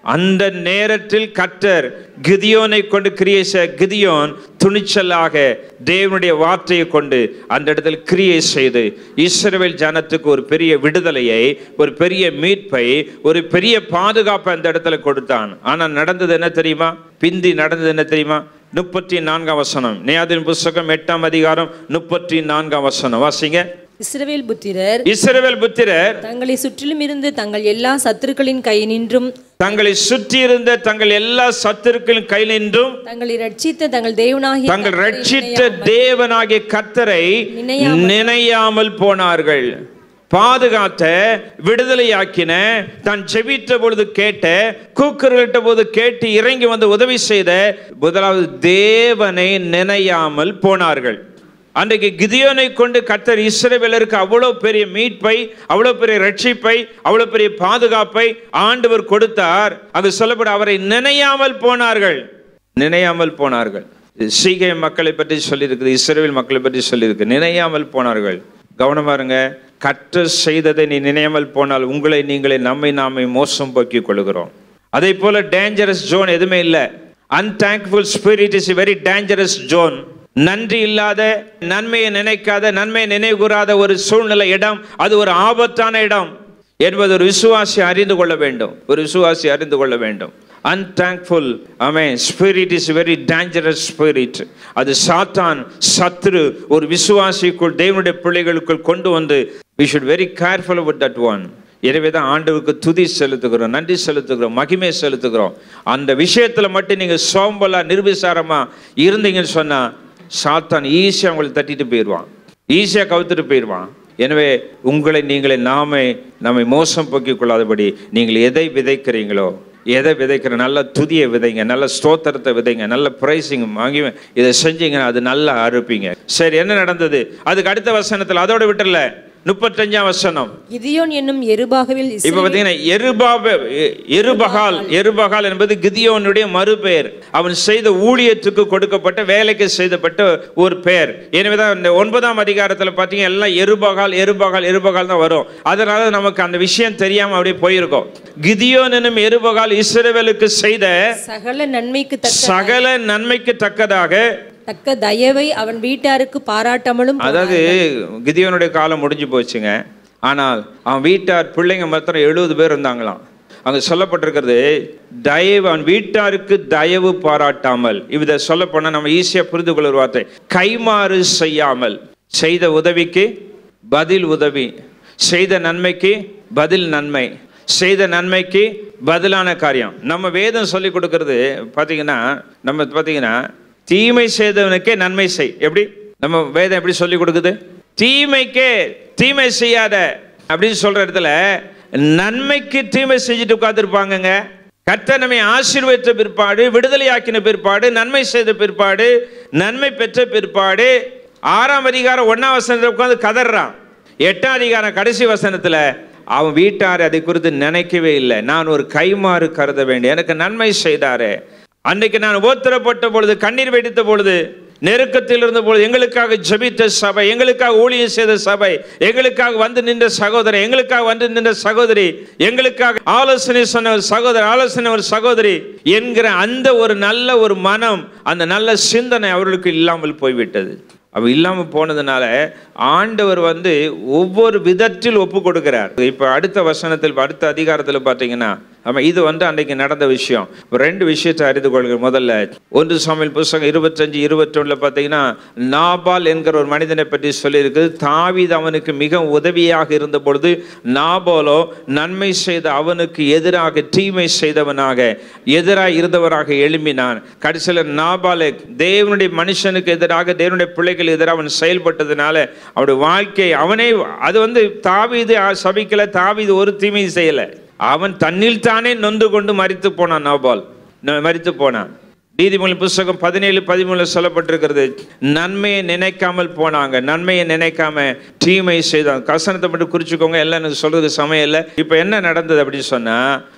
அந்த நேரத்தில் கர்த்தர் கிதியோனை கொண்டு கிரியை செய் கிதியோன் துணிச்சலாக தேவனுடைய வார்த்தையை கொண்டு அந்த இடத்தில் கிரியை செய்து இஸ்ரவேல் ஜனத்துக்கு ஒரு பெரிய விடுதலையை ஒரு பெரிய மீட்பை ஒரு பெரிய பாதுகாப்பை அந்த இடத்துல கொடுத்தான் ஆனால் நடந்தது என்ன தெரியுமா பிந்தி நடந்தது என்ன தெரியுமா முப்பத்தி நான்காம் வசனம் நியாதின் புஸ்தகம் எட்டாம் அதிகாரம் முப்பத்தி நான்காம் வசனம் வாசிங்க இஸ்ரவேல் புத்திரர் இஸ்ரவேல் புத்திரர் தங்களை சுற்றிலும் இருந்து தங்கள் எல்லா சத்துருக்களின் கை நின்றும் தங்களை சுற்றியிருந்த தங்கள் எல்லா சத்துருக்களின் கை நின்றும் தங்களை ரட்சித்த தங்கள் தேவனாகிய தங்கள் கர்த்தரை ரட்சித்த நினையாமல் தேவனாகிய கர்த்தரை நினையாமல் நினையாமல் போனார்கள் பாதுகாத்த விடுதலையாக்கின தான் ஜெபித்த பொழுது கேட்ட கூக்குரலிட்ட போது கேட்டு இறங்கி வந்து உதவி செய்த முதலாவது தேவனை நினையாமல் போனார்கள் அன்றைக்கு கிதியோனை கொண்டு கர்த்தர் இஸ்ரவேலருக்கு அவ்வளோ பெரிய மீட்பை அவ்வளோ பெரிய ரட்சிப்பை அவ்வளோ பெரிய பாதுகாப்பை ஆண்டவர் கொடுத்தார் அது சொல்லப்பட அவரை நினையாமல் போனார்கள் நினையாமல் போனார்கள் சீகை மக்களை பற்றி சொல்லியிருக்குது இஸ்ரேல் மக்களை பற்றி சொல்லியிருக்கு நினையாமல் போனார்கள் கவனமா இருங்க கற்று செய்ததை நீ நினையாமல் போனால் உங்களை நீங்களே நம்மை நாமே மோசம் போக்கிக் கொள்கிறோம் அதே போல டேஞ்சரஸ் ஜோன் எதுவுமே இல்லை unthankful spirit is very dangerous zone நன்றி இல்லாத நன்மையை நினைக்காத நன்மையை நினைவுகூறாத ஒரு சூழ்நிலை இடம் அது ஒரு ஆபத்தான இடம் என்பது ஒரு விசுவாசி அறிந்து கொள்ள வேண்டும் ஒரு விசுவாசி அறிந்து கொள்ள வேண்டும் அன்டேங்க்ஃபுல் ஆமே spirit is very dangerous spirit அது சாத்தான் சத்ரு ஒரு விசுவாசிக்குள் தேவனுடைய பிள்ளைகளுக்குள் கொண்டு வந்து we should very careful about that one எனவே தான் ஆண்டவருக்கு துதி செலுத்துகிறோம் நன்றி செலுத்துகிறோம் மகிமை செலுத்துகிறோம் அந்த விஷயத்தில் மட்டும் நீங்கள் சோம்பலா நிர்விசாரமா இருந்தீங்கன்னு சொன்னா சாத்தான் ஈஸியாக உங்களை தட்டிட்டு போயிடுவான் ஈஸியாக கவுத்துட்டு போயிடுவான் எனவே உங்களை நீங்களே நாமே நம்மை மோசம் போக்கிக் கொள்ளாதபடி நீங்கள் எதை விதைக்கிறீங்களோ எதை விதைக்கிற நல்ல துதியை விதைங்க நல்ல ஸ்தோத்திரத்தை விதைங்க நல்ல பிரைசிங் வாங்கி இதை செஞ்சீங்கன்னா அது நல்லா அறுப்பீங்க சரி என்ன நடந்தது அதுக்கு அடுத்த வசனத்தில் அதோட விட்டுல முப்பத்தஞ்சாம் வசனம் கிதியோன் என்னும் எருபாகவில் இப்ப இஸ்ரவேல் பாத்தீங்கன்னா எருபாப எ- எருபகால் எருபகால் என்பது கிதியோனுடைய மறுபெயர் அவன் செய்த ஊழியத்துக்கு கொடுக்கப்பட்ட வேலைக்கு செய்தப்பட்ட ஒரு பெயர் எனவேதான் இந்த ஒன்பதாம் அதிகாரத்துல பாத்தீங்கன்னா எல்லாம் எருபகால் எருபகால் எருபகால் தான் வரும் அதனால நமக்கு அந்த விஷயம் தெரியாம அப்படியே போயிருக்கோம் கிதியோன் என்னும் எருபகால் இஸ்ரவேலுக்கு செய்த சகல நன்மைக்கு தக்க சகல நன்மைக்கு தக்கதாக தக்க தயவை அவன் வீட்டாருக்கு பாராட்டாமலும் அதாவது கிதியோனுடைய காலம் முடிஞ்சு போச்சுங்க ஆனால் அவன் வீட்டார் பிள்ளைங்க மாத்திரம் எழுபது பேர் இருந்தாங்களாம் அங்க சொல்லப்பட்டிருக்கிறது தயவு அவன் வீட்டாருக்கு தயவு பாராட்டாமல் இதை சொல்ல போனா நம்ம ஈஸியா புரிந்து கொள்ள ஒரு வார்த்தை கைமாறு செய்யாமல் செய்த உதவிக்கு பதில் உதவி செய்த நன்மைக்கு பதில் நன்மை செய்த நன்மைக்கு பதிலான காரியம் நம்ம வேதம் சொல்லி கொடுக்கறது பார்த்தீங்கன்னா நம்ம பார்த்தீங்கன்னா தீமை செய்தவனுக்கே நன்மை செய் எப்படி நம்ம வேதம் எப்படி சொல்லி கொடுக்குது தீமைக்கே தீமை செய்யாத அப்படின்னு சொல்ற இடத்துல நன்மைக்கு தீமை செஞ்சுட்டு உட்காந்துருப்பாங்கங்க கர்த்தர் நம்மை ஆசீர்வதித்த பிற்பாடு விடுதலையாக்கின பிற்பாடு நன்மை செய்த பிற்பாடு நன்மை பெற்ற பிற்பாடு ஆறாம் அதிகாரம் ஒன்னாம் வசனத்தில் உட்காந்து கதறான் எட்டாம் அதிகாரம் கடைசி வசனத்துல அவன் வீட்டார் அதை குறித்து நினைக்கவே இல்லை நான் ஒரு கைமாறு கருத வேண்டும் எனக்கு நன்மை செய்தாரே அன்னைக்கு நான் உபத்திரப்பட்ட பொழுது கண்ணீர் வெடித்த பொழுது நெருக்கத்தில் இருந்த பொழுது எங்களுக்காக ஜெபித்த சபை எங்களுக்காக ஊழியம் செய்த சபை எங்களுக்காக வந்து நின்ற சகோதரன் எங்களுக்காக வந்து நின்ற சகோதரி எங்களுக்காக ஆலோசனை சொன்ன ஒரு சகோதரர் ஆலோசனை ஒரு சகோதரி என்கிற அந்த ஒரு நல்ல ஒரு மனம் அந்த நல்ல சிந்தனை அவர்களுக்கு இல்லாமல் போய்விட்டது அவ இல்லாமல் போனதுனால ஆண்டவர் வந்து ஒவ்வொரு விதத்தில் ஒப்பு கொடுக்கிறார் இப்போ அடுத்த வசனத்தில் அடுத்த அதிகாரத்தில் பார்த்தீங்கன்னா ஆமா இது வந்து அன்றைக்கு நடந்த விஷயம் ஒரு ரெண்டு விஷயத்தை அறிந்து கொள்கிற முதல்ல ஒன்று சாமியல் புஸ்தகம் இருபத்தஞ்சு இருபத்தொன்னுல பார்த்தீங்கன்னா நாபால் என்கிற ஒரு மனிதனை பற்றி சொல்லியிருக்குது தாவீது அவனுக்கு மிக உதவியாக இருந்த பொழுது நாபாலோ நன்மை செய்த அவனுக்கு எதிராக தீமை செய்தவனாக எதிராக இருந்தவராக எழும்பினான் கடைசியில் நாபாலை தேவனுடைய மனுஷனுக்கு எதிராக தேவனுடைய பிள்ளைகள் எதிராக அவன் செயல்பட்டதுனால அவனுடைய வாழ்க்கை அவனே அது வந்து தாவீது சபிக்கல தாவீது ஒரு தீமையும் செய்யலை அவன் தன்னில் தானே நொந்து கொண்டு மரித்து போனான் நாபால் ந- மரித்து போனான் நீதிமொழி புஸ்தகம் பதினேழு பதிமூணுல சொல்லப்பட்டிருக்கிறது நன்மையை நினைக்காமல் போனாங்க நன்மையை நினைக்காம தீமை செய்தாங்க கசனத்தை மட்டும் குறிச்சுக்கோங்க எல்லாம் எனக்கு சொல்றது சமயம் இல்லை இப்போ என்ன நடந்தது அப்படின்னு சொன்னா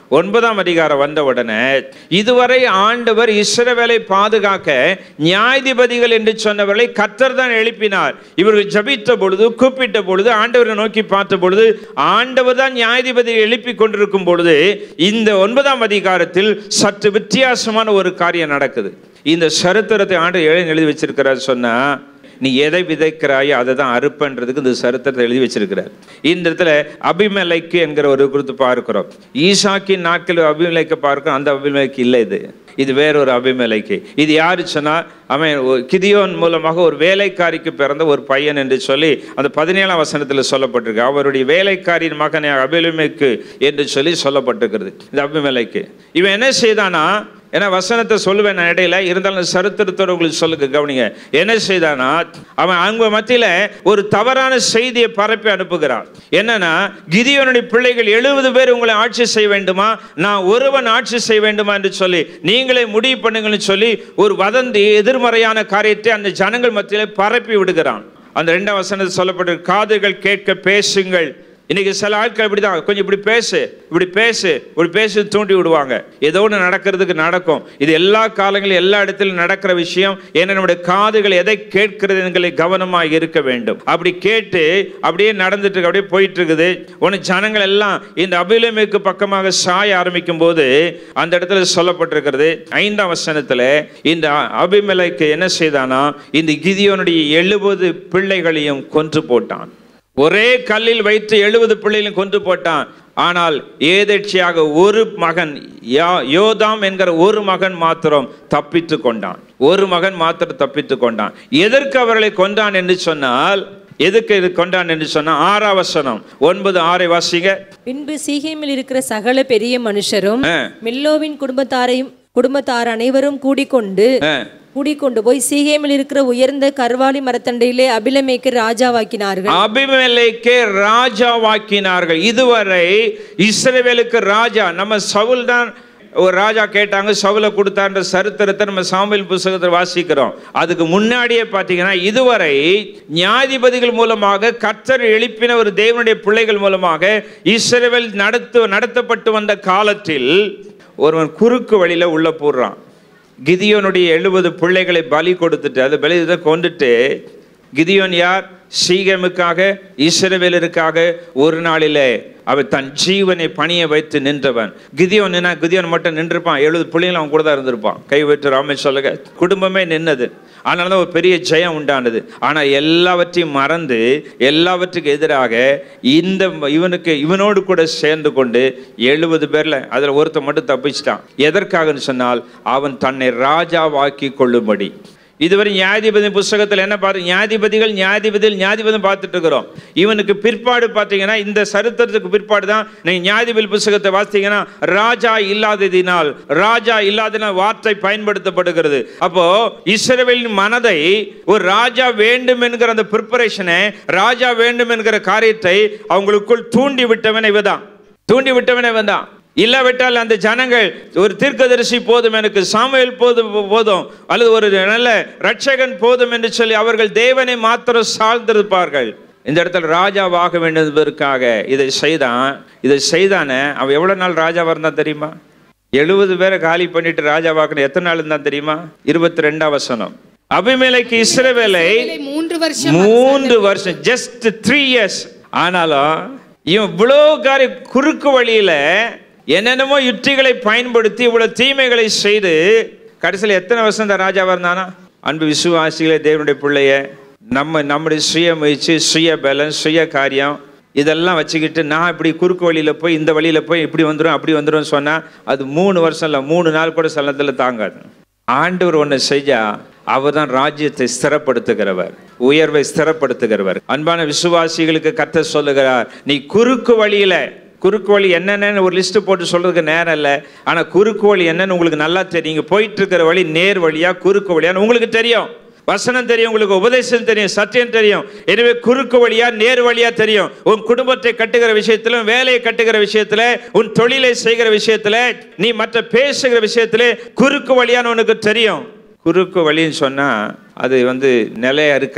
ஒன்பதாம் அதிகாரம் வந்த உடனே இதுவரை ஆண்டவர் இஸ்ரவேலை பாதுகாக்க நியாயாதிபதிகள் என்று சொன்னவர்களை கர்த்தர் தான் எழுப்பினார் இவர்கள் ஜபித்த பொழுது கூப்பிட்ட பொழுது ஆண்டவரை நோக்கி பார்த்த பொழுது ஆண்டவர் தான் நியாயாதிபதியை எழுப்பி கொண்டிருக்கும் பொழுது இந்த ஒன்பதாம் அதிகாரத்தில் சற்று வித்தியாசமான ஒரு காரியம் நடக்குது இந்த சரித்திரத்தை ஆண்டு எழுதி எழுதி வச்சிருக்கிறார் சொன்னா நீ எதை விதைக்கிறாயோ அதை தான் அறுப்பன்றதுக்கு இந்த சரித்திரத்தை எழுதி வச்சிருக்கிறார் இந்த இடத்துல அபிமலைக்கு என்கிற ஒரு குறித்து பார்க்கிறோம் ஈசாக்கின் நாட்களில் அபிமலைக்கு பார்க்கிறோம் அந்த அபிமலைக்கு இல்லை இது இது வேறொரு அபிமலைக்கு இது யாரு சொன்னா அவன் ஒரு கிதியோன் மூலமாக ஒரு வேலைக்காரிக்கு பிறந்த ஒரு பையன் என்று சொல்லி அந்த பதினேழாம் வசனத்தில் சொல்லப்பட்டிருக்கு அவருடைய வேலைக்காரியின் மகனை அபிமலைக்கு என்று சொல்லி சொல்லப்பட்டிருக்கிறது இந்த அபிமலைக்கு இவன் என்ன செய்தானா ஏன்னா வசனத்தை சொல்லுவேன் நான் இடையில இருந்தாலும் சரித்திரத்தோட உங்களுக்கு சொல்லுங்க கவனிங்க என்ன செய்தானா அவன் அவங்க மத்தியில ஒரு தவறான செய்தியை பரப்பி அனுப்புகிறான் என்னன்னா கிதியோனுடைய பிள்ளைகள் எழுபது பேர் உங்களை ஆட்சி செய்ய வேண்டுமா நான் ஒருவன் ஆட்சி செய்ய வேண்டுமா என்று சொல்லி நீங்களே முடிவு பண்ணுங்கன்னு சொல்லி ஒரு வதந்தி எதிர்மறையான காரியத்தை அந்த ஜனங்கள் மத்தியில பரப்பி விடுகிறான் அந்த ரெண்டாம் வசனத்தில் சொல்லப்பட்டிருக்கு காதுகள் கேட்க பேசுங்கள் இன்னைக்கு சில ஆட்கள் இப்படிதான் கொஞ்சம் இப்படி பேசு இப்படி பேசு இப்படி பேசி தூண்டி விடுவாங்க ஏதோ ஒன்று நடக்கிறதுக்கு நடக்கும் இது எல்லா காலங்களிலும் எல்லா இடத்திலும் நடக்கிற விஷயம் ஏன்னா நம்முடைய காதுகள் எதை கேட்கிறது என்களை கவனமாக இருக்க வேண்டும் அப்படி கேட்டு அப்படியே நடந்துட்டு இருக்கு, அப்படியே போயிட்டு இருக்குது ஒன்று ஜனங்கள் எல்லாம் இந்த அபிலமைக்கு பக்கமாக சாய ஆரம்பிக்கும் போது அந்த இடத்துல சொல்லப்பட்டிருக்கிறது ஐந்தாம் வசனத்துல இந்த அபிமலைக்கு என்ன செய்தானா இந்த கிதியோனுடைய எழுபது பிள்ளைகளையும் கொன்று போட்டான் ஒரே கல்லில் வைத்து எழுபது பிள்ளைகளையும் கொன்று போட்டான் ஆனால் ஏதேட்சியாக ஒரு மகன் யா- யோதாம் என்கிற ஒரு மகன் மாத்திரம் தப்பித்து கொண்டான் ஒரு மகன் மாத்திரம் தப்பித்து கொண்டான் எதற்கு அவர்களை கொண்டான் என்று சொன்னால் எதுக்கு இது கொண்டான் என்று சொன்னால் ஆறாம் வசனம் ஒன்பது ஆறை வாசிங்க பின்பு சீகேமில் இருக்கிற சகல பெரிய மனுஷரும் ஆ. மில்லோவின் குடும்பத்தாரையும் குடும்பத்தார் அனைவரும் கூடிக்கொண்டு ஆ. கூடிக்கொண்டு போய் சீகேமில் இருக்கிற உயர்ந்த கர்வாலி மரத்தண்டையிலே அபிலமேக்கு ராஜாவாக்கினார்கள் அபிமெலேக்கே ராஜாவாக்கினார்கள் இதுவரை இஸ்ரவேலுக்கு ராஜா நம்ம சவுல் தான் ஒரு ராஜா கேட்டாங்க சவுலை கொடுத்தான்ற சரித்திரத்தை நம்ம சாமுவேல் புஸ்தகத்தில் வாசிக்கிறோம் அதுக்கு முன்னாடியே பார்த்தீங்கன்னா இதுவரை நியாயாதிபதிகள் மூலமாக கர்த்தர் எழுப்பின ஒரு தேவனுடைய பிள்ளைகள் மூலமாக இஸ்ரவேல் நடத்து நடத்தப்பட்டு வந்த காலத்தில் ஒருவன் குறுக்கு வழியில உள்ள போடுறான் கிதியோனுடைய எழுபது பிள்ளைகளை பலி கொடுத்துட்டு அது பலி இதை கொண்டுட்டு கிதியோன் யார் சீகமுக்காக இஸ்ரவேலருக்காக ஒரு நாளிலே அவர் தன் ஜீவனை பணிய வைத்து நின்றவன் கிதியோன் நின்னா கிதியோன் மட்டும் நின்றுப்பான் எழுபது பிள்ளைங்களும் அவன் கூட தான் இருந்திருப்பான் கை வைத்து ராமே சொல்லுங்க குடும்பமே நின்னது அதனால தான் ஒரு பெரிய ஜெயம் உண்டானது ஆனால் எல்லாவற்றையும் மறந்து எல்லாவற்றுக்கு எதிராக இந்த இவனுக்கு இவனோடு கூட சேர்ந்து கொண்டு எழுபது பேர்ல அதில் ஒருத்தன் மட்டும் தப்பிச்சிட்டான் எதற்காகன்னு சொன்னால் அவன் தன்னை ராஜாவாக்கி கொள்ளும்படி இதுவரை நியாயாதிபதி புஸ்தகத்தில் என்ன பார்த்து நியாயாதிபதிகள் நியாயாதிபதிகள் நியாயாதிபதி பார்த்துட்டு இருக்கிறோம் இவனுக்கு பிற்பாடு பார்த்தீங்கன்னா இந்த சரித்திரத்துக்கு பிற்பாடு தான் நீங்கள் நியாயாதிபதி புஸ்தகத்தை வாசித்தீங்கன்னா ராஜா இல்லாததினால் ராஜா இல்லாததினால் வார்த்தை பயன்படுத்தப்படுகிறது அப்போ இஸ்ரவேலின் மனதை ஒரு ராஜா வேண்டும் என்கிற அந்த ப்ரிப்பரேஷனை ராஜா வேண்டும் என்கிற காரியத்தை அவங்களுக்குள் தூண்டி விட்டவன் இவதான் தூண்டி விட்டவன் இவன் தான் இல்லாவிட்டால் அந்த ஜனங்கள் ஒரு தீர்க்கதரிசி போதும் எனக்கு சாமுவேல் போதும் போதும் அல்லது ஒரு நல்ல ரட்சகன் போதும் என்று சொல்லி அவர்கள் தேவனை மாத்திரம் சார்ந்திருப்பார்கள் இந்த இடத்துல ராஜாவாக வேண்டியதற்காக இதை செய்தான் இதை செய்தானே அவன் எவ்வளவு நாள் ராஜாவா இருந்தான் தெரியுமா எழுபது பேரை காலி பண்ணிட்டு ராஜாவாக்கணும் எத்தனை நாள் இருந்தான் தெரியுமா இருபத்தி ரெண்டாம் வசனம் அபிமேலைக்கு இஸ்ரவேலை இஸ்ரவேலை மூன்று வருஷம் மூன்று வருஷம் ஜஸ்ட் த்ரீ இயர்ஸ் ஆனாலும் இவன் இவ்வளோ காரிய குறுக்கு வழியில என்னென்னமோ யுக்திகளை பயன்படுத்தி இவ்வளவு தீமைகளை செய்து கடைசியில் எத்தனை வருஷம் இந்த ராஜாவா இருந்தானா அன்பு விசுவாசிகளே தேவனுடைய பிள்ளைய நம்ம நம்முடைய சுய முயற்சி சுய பலன் சுய காரியம் இதெல்லாம் வச்சுக்கிட்டு நான் இப்படி குறுக்கு வழியில் போய் இந்த வழியில் போய் இப்படி வந்துடும் அப்படி வந்துடும் சொன்னால் அது மூணு வருஷம் இல்லை மூணு நாள் கூட சிலத்தில் தாங்காது ஆண்டவர் ஒன்று செஞ்சா அவர் தான் ராஜ்யத்தை ஸ்திரப்படுத்துகிறவர் உயர்வை ஸ்திரப்படுத்துகிறவர் அன்பான விசுவாசிகளுக்கு கத்த சொல்லுகிறார் நீ குறுக்கு வழியில குறுக்கு வழி என்னென்னு ஒரு லிஸ்ட் போட்டு சொல்றதுக்கு நேரம் இல்லை ஆனா குறுக்கு வழி என்னன்னு உங்களுக்கு நல்லா தெரியும் இங்க போயிட்டு இருக்கிற வழி நேர் வழியா குறுக்கு வழியான்னு உங்களுக்கு தெரியும் வசனம் தெரியும் உங்களுக்கு உபதேசம் தெரியும் சத்தியம் தெரியும் எனவே குறுக்கு வழியா நேர் வழியா தெரியும் உன் குடும்பத்தை கட்டுகிற விஷயத்துல வேலையை கட்டுகிற விஷயத்துல உன் தொழிலை செய்கிற விஷயத்துல நீ மற்ற பேசுகிற விஷயத்துல குறுக்கு வழியான்னு உனக்கு தெரியும் குறுக்கு வழின்னு சொன்னா அது வந்து நிலையா இருக்காது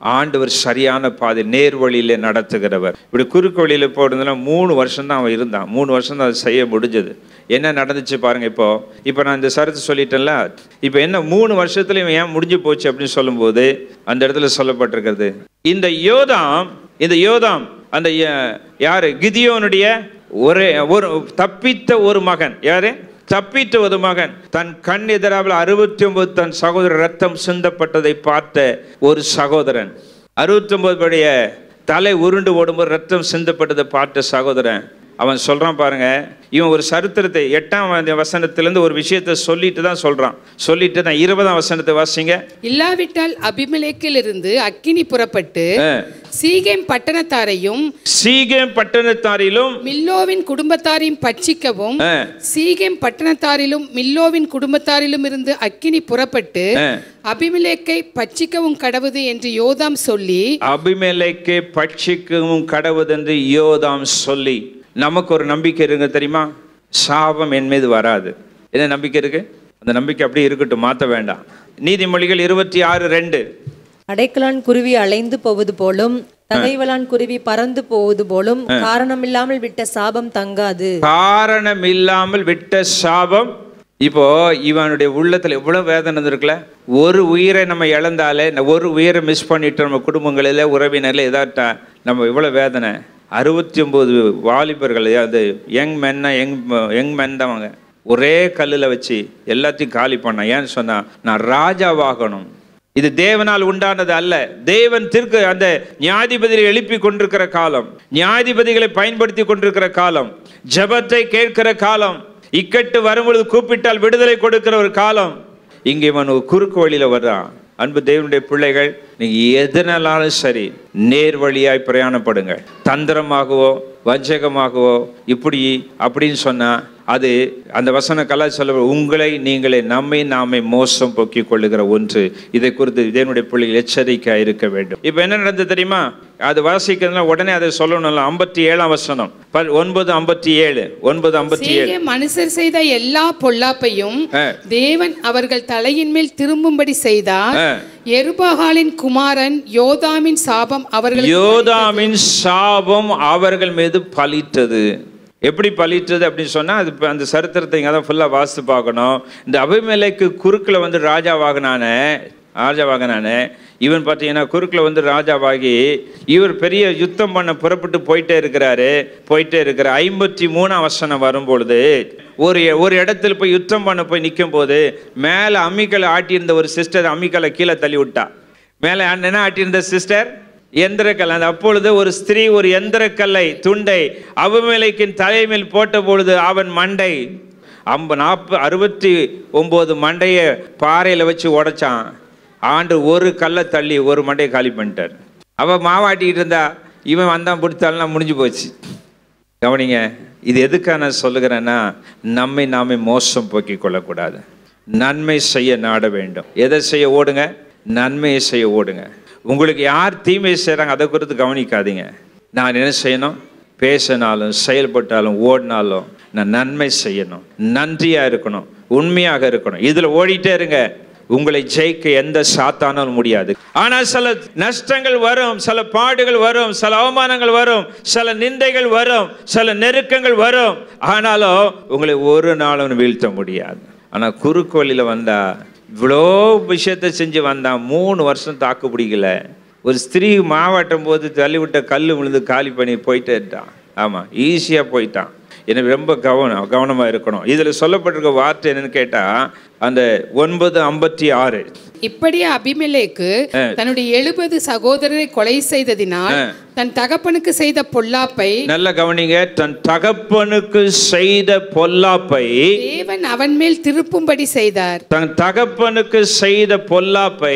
ஆண்டவர் சரியான பாதை நேர் வழியில நடத்துகிறவர் இப்படி குறுக்கு வழியில போனதுல மூணு வருஷம் தான் அவன் இருந்தான் மூணு வருஷம் தான் அதை செய்ய முடிஞ்சது என்ன நடந்துச்சு பாருங்க இப்போ இப்போ நான் இந்த சரத்து சொல்லிட்டேன்ல இப்போ என்ன மூணு வருஷத்துல இவன் ஏன் முடிஞ்சு போச்சு அப்படின்னு சொல்லும்போது அந்த இடத்துல சொல்லப்பட்டிருக்கிறது இந்த யோதாம் இந்த யோதாம் அந்த ய- யாரு கிதியோனுடைய ஒரே ஒரு தப்பித்த ஒரு மகன் யாரு தப்பித்த ஒரு மகன் தன் கண் எதிராவில் அறுபத்தி ஒன்பது தன் சகோதரர் ரத்தம் சிந்தப்பட்டதை பார்த்த ஒரு சகோதரன் அறுபத்தி ஒன்பது தலை உருண்டு ஓடும்போது ரத்தம் சிந்தப்பட்டதை பார்த்த சகோதரன் அவன் சொல்றான் பாருங்க இவன் ஒரு சரித்திரத்தை எட்டாம் வ- வசனத்திலிருந்து ஒரு விஷயத்தை சொல்லிட்டு தான் சொல்றான் சொல்லிட்டு தான் இருபதாம் வசனத்தை வாசிங்க இல்லாவிட்டால் அபிமெலேக்கிலிருந்து அக்கினி புறப்பட்டு சீகேம் பட்டணத்தாரையும் சீகேம் பட்டணத்தாரிலும் மில்லோவின் குடும்பத்தாரையும் பட்சிக்கவும் ஆ. சீகேம் பட்டணத்தாரிலும் மில்லோவின் குடும்பத்தாரிலும் இருந்து அக்கினி புறப்பட்டு ஆ. அபிமெலேக்கை பட்சிக்கவும் கடவுது என்று யோதாம் சொல்லி அபிமெலேக்கே பட்சிக்கவும் கடவுதென்று யோதாம் சொல்லி நமக்கு ஒரு நம்பிக்கை இருங்க தெரியுமா சாபம் என் மீது வராது என்ன நம்பிக்கை இருக்கு அந்த நம்பிக்கை அப்படியே இருக்கட்டும் மாற்ற வேண்டாம் நீதிமொழிகள் இருபத்தி ஆறு ரெண்டு அடைக்கலான் குருவி அலைந்து போவது போலும் தகைவலான் குருவி பறந்து போவது போலும் காரணமில்லாமல் விட்ட சாபம் தங்காது காரணம் இல்லாமல் விட்ட சாபம் இப்போ இவனுடைய உள்ளத்துல எவ்வளவு வேதனை இருந்திருக்குல்ல ஒரு உயிரை நம்ம இழந்தாலே இந்த ஒரு உயிரை மிஸ் பண்ணிட்டு நம்ம குடும்பங்களில் உறவினரில் ஏதாட்டா நம்ம இவ்வளவு வேதனை அறுபத்தி ஒன்பது வாலிபர்கள் அது யங் மென்னா யங் யங் மென் தான் அவங்க ஒரே கல்லில் வச்சு எல்லாத்தையும் காலி பண்ணான் ஏன்னு சொன்னா நான் ராஜாவாகணும் இது தேவனால் உண்டானது அல்ல தேவன் திருக்கு அந்த நியாயாதிபதிகளை எழுப்பி கொண்டிருக்கிற காலம் நியாயாதிபதிகளை பயன்படுத்தி கொண்டிருக்கிற காலம் ஜெபத்தை கேட்கிற காலம் இக்கட்டு வரும்பொழுது கூப்பிட்டால் விடுதலை கொடுக்கிற ஒரு காலம் இங்கே இவன் ஒரு குறுக்கு வழியில வர்றான் அன்பு தேவனுடைய பிள்ளைகள் நீங்க எதனாலும் சரி நேர் வழியாய் பிரயாணப்படுங்க தந்திரமாகவோ வஞ்சகமாகவோ இப்படி அப்படின்னு சொன்னா அது அந்த வசன கலா சொல்ல உங்களை நீங்களே நம்மை நாமே மோசம் போக்கிக் கொள்ளுகிற ஒன்று இதை குறித்து இதனுடைய பிள்ளைகள் எச்சரிக்கையா இருக்க வேண்டும் இப்போ என்ன நடந்தது தெரியுமா அது வாசிக்கிறதுனா உடனே அதை சொல்லணும்ல ஐம்பத்தி ஏழாம் வசனம் ப- ஒன்பது ஐம்பத்தி ஏழு ஒன்பது ஐம்பத்தி ஏழு சீகேம் மனுஷர் செய்த எல்லா பொல்லாப்பையும் ஆ. தேவன் அவர்கள் தலையின் மேல் திரும்பும்படி செய்தார் ஆ. எருபாகாலின் குமாரன் யோதாமின் சாபம் அவர்களுக்கு யோதாமின் சாபம் அவர்கள் மீது பலித்தது எப்படி பலித்தது அப்படின்னு சொன்னா அது இப்ப அந்த சரித்திரத்தை இங்கே தான் ஃபுல்லாக வாசித்து பார்க்கணும் இந்த அபிமேலைக்கு குறுக்கில் வந்து ராஜாவாகினானே ராஜாவாகினானே இவன் பார்த்தீங்கன்னா குறுக்கில் வந்து ராஜாவாகி இவர் பெரிய யுத்தம் பண்ண புறப்பட்டு போயிட்டே இருக்கிறாரு போயிட்டே இருக்கிற ஐம்பத்தி மூணாம் வசனம் வரும்பொழுது ஒரு ஒரு இடத்துல போய் யுத்தம் பண்ண போய் நிற்கும் போது மேலே அம்மிக்கலை ஆட்டியிருந்த ஒரு சிஸ்டர் அம்மிக்கலை கீழே தள்ளி விட்டா மேலே என்ன ஆட்டியிருந்த சிஸ்டர் எந்திரக்கல் அந்த அப்பொழுது ஒரு ஸ்திரீ ஒரு எந்திரக்கல்லை துண்டை அவமேலைக்கின் தலைமையில் போட்ட பொழுது அவன் மண்டை ஐம்ப நாற்பது அறுபத்தி ஒம்பது மண்டையை பாறையில் வச்சு உடைச்சான் ஆண்டு ஒரு கல்லை தள்ளி ஒரு மண்டையை காலி பண்ணிட்டார் அவள் மாவாட்டிக்கிட்டு இருந்தா இவன் வந்தான் பிடித்தாலாம் முடிஞ்சு போச்சு கவனிங்க இது எதுக்காக நான் சொல்லுகிறேன்னா நம்மை நாமே மோசம் போக்கிக் கொள்ளக்கூடாது நன்மை செய்ய நாட வேண்டும் எதை செய்ய ஓடுங்க நன்மையை செய்ய ஓடுங்க உங்களுக்கு யார் தீமை செய்கிறாங்க அதை குறித்து கவனிக்காதீங்க நான் என்ன செய்யணும் பேசினாலும் செயல்பட்டாலும் ஓடினாலும் நான் நன்மை செய்யணும் நன்றியாக இருக்கணும் உண்மையாக இருக்கணும் இதில் ஓடிட்டே இருங்க உங்களை ஜெயிக்க எந்த சாத்தானாலும் முடியாது ஆனால் சில நஷ்டங்கள் வரும் சில பாடுகள் வரும் சில அவமானங்கள் வரும் சில நிந்தைகள் வரும் சில நெருக்கங்கள் வரும் ஆனாலும் உங்களை ஒரு நாளும் வீழ்த்த முடியாது ஆனால் குறுக்கு வழியில் வந்தா இவ்வளோ விஷயத்தை செஞ்சு வந்தான் மூணு வருஷம் தாக்கு பிடிக்கல ஒரு ஸ்திரீ மாவாட்டும் போது தள்ளிவிட்ட கல் விழுந்து காலி பண்ணி போயிட்டே இருந்தான் ஆமாம் ஈஸியாக போயிட்டான் எனவே ரொம்ப கவனம் கவனமாக இருக்கணும் இதில் சொல்லப்பட்டிருக்க வார்த்தை என்னன்னு கேட்டால் அந்த ஒன்பது ஐம்பத்தி ஆறு இப்படியே அபிமெலேக்கு தன்னுடைய எழுபது சகோதரரை கொலை செய்ததினால் தன் தகப்பனுக்கு செய்த பொல்லாப்பை நல்ல கவனிங்க தன் தகப்பனுக்கு செய்த பொல்லாப்பை தேவன் அவன் மேல் திருப்பும்படி செய்தார் தன் தகப்பனுக்கு செய்த பொல்லாப்பை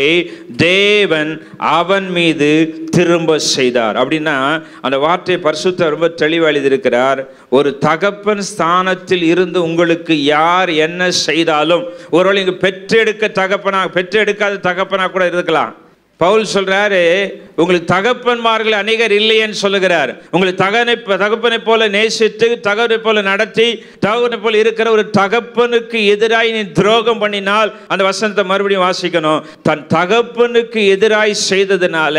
தேவன் அவன் மீது திரும்ப செய்தார் அப்படின்னா அந்த வார்த்தையை பரிசுத்த ரொம்ப தெளிவாக எழுதியிருக்கிறார் ஒரு தகப்பன் ஸ்தானத்தில் இருந்து உங்களுக்கு யார் என்ன செய்தாலும் ஒருவேளை இங்கு பெற்றெடுக்க தகப்பனா பெற்றெடுக்காத தகப்பனா கூட இருக்கலாம் பவுல் சொல்றாரு உங்களுக்கு தகப்பன்மார்கள் அநேகர் இல்லையேன்னு சொல்லுகிறார் உங்களுக்கு தகனை தகப்பனை போல நேசித்து தகவனை போல நடத்தி தகவனை போல இருக்கிற ஒரு தகப்பனுக்கு எதிராய் நீ துரோகம் பண்ணினால் அந்த வசனத்தை மறுபடியும் வாசிக்கணும் தன் தகப்பனுக்கு எதிராய் செய்ததுனால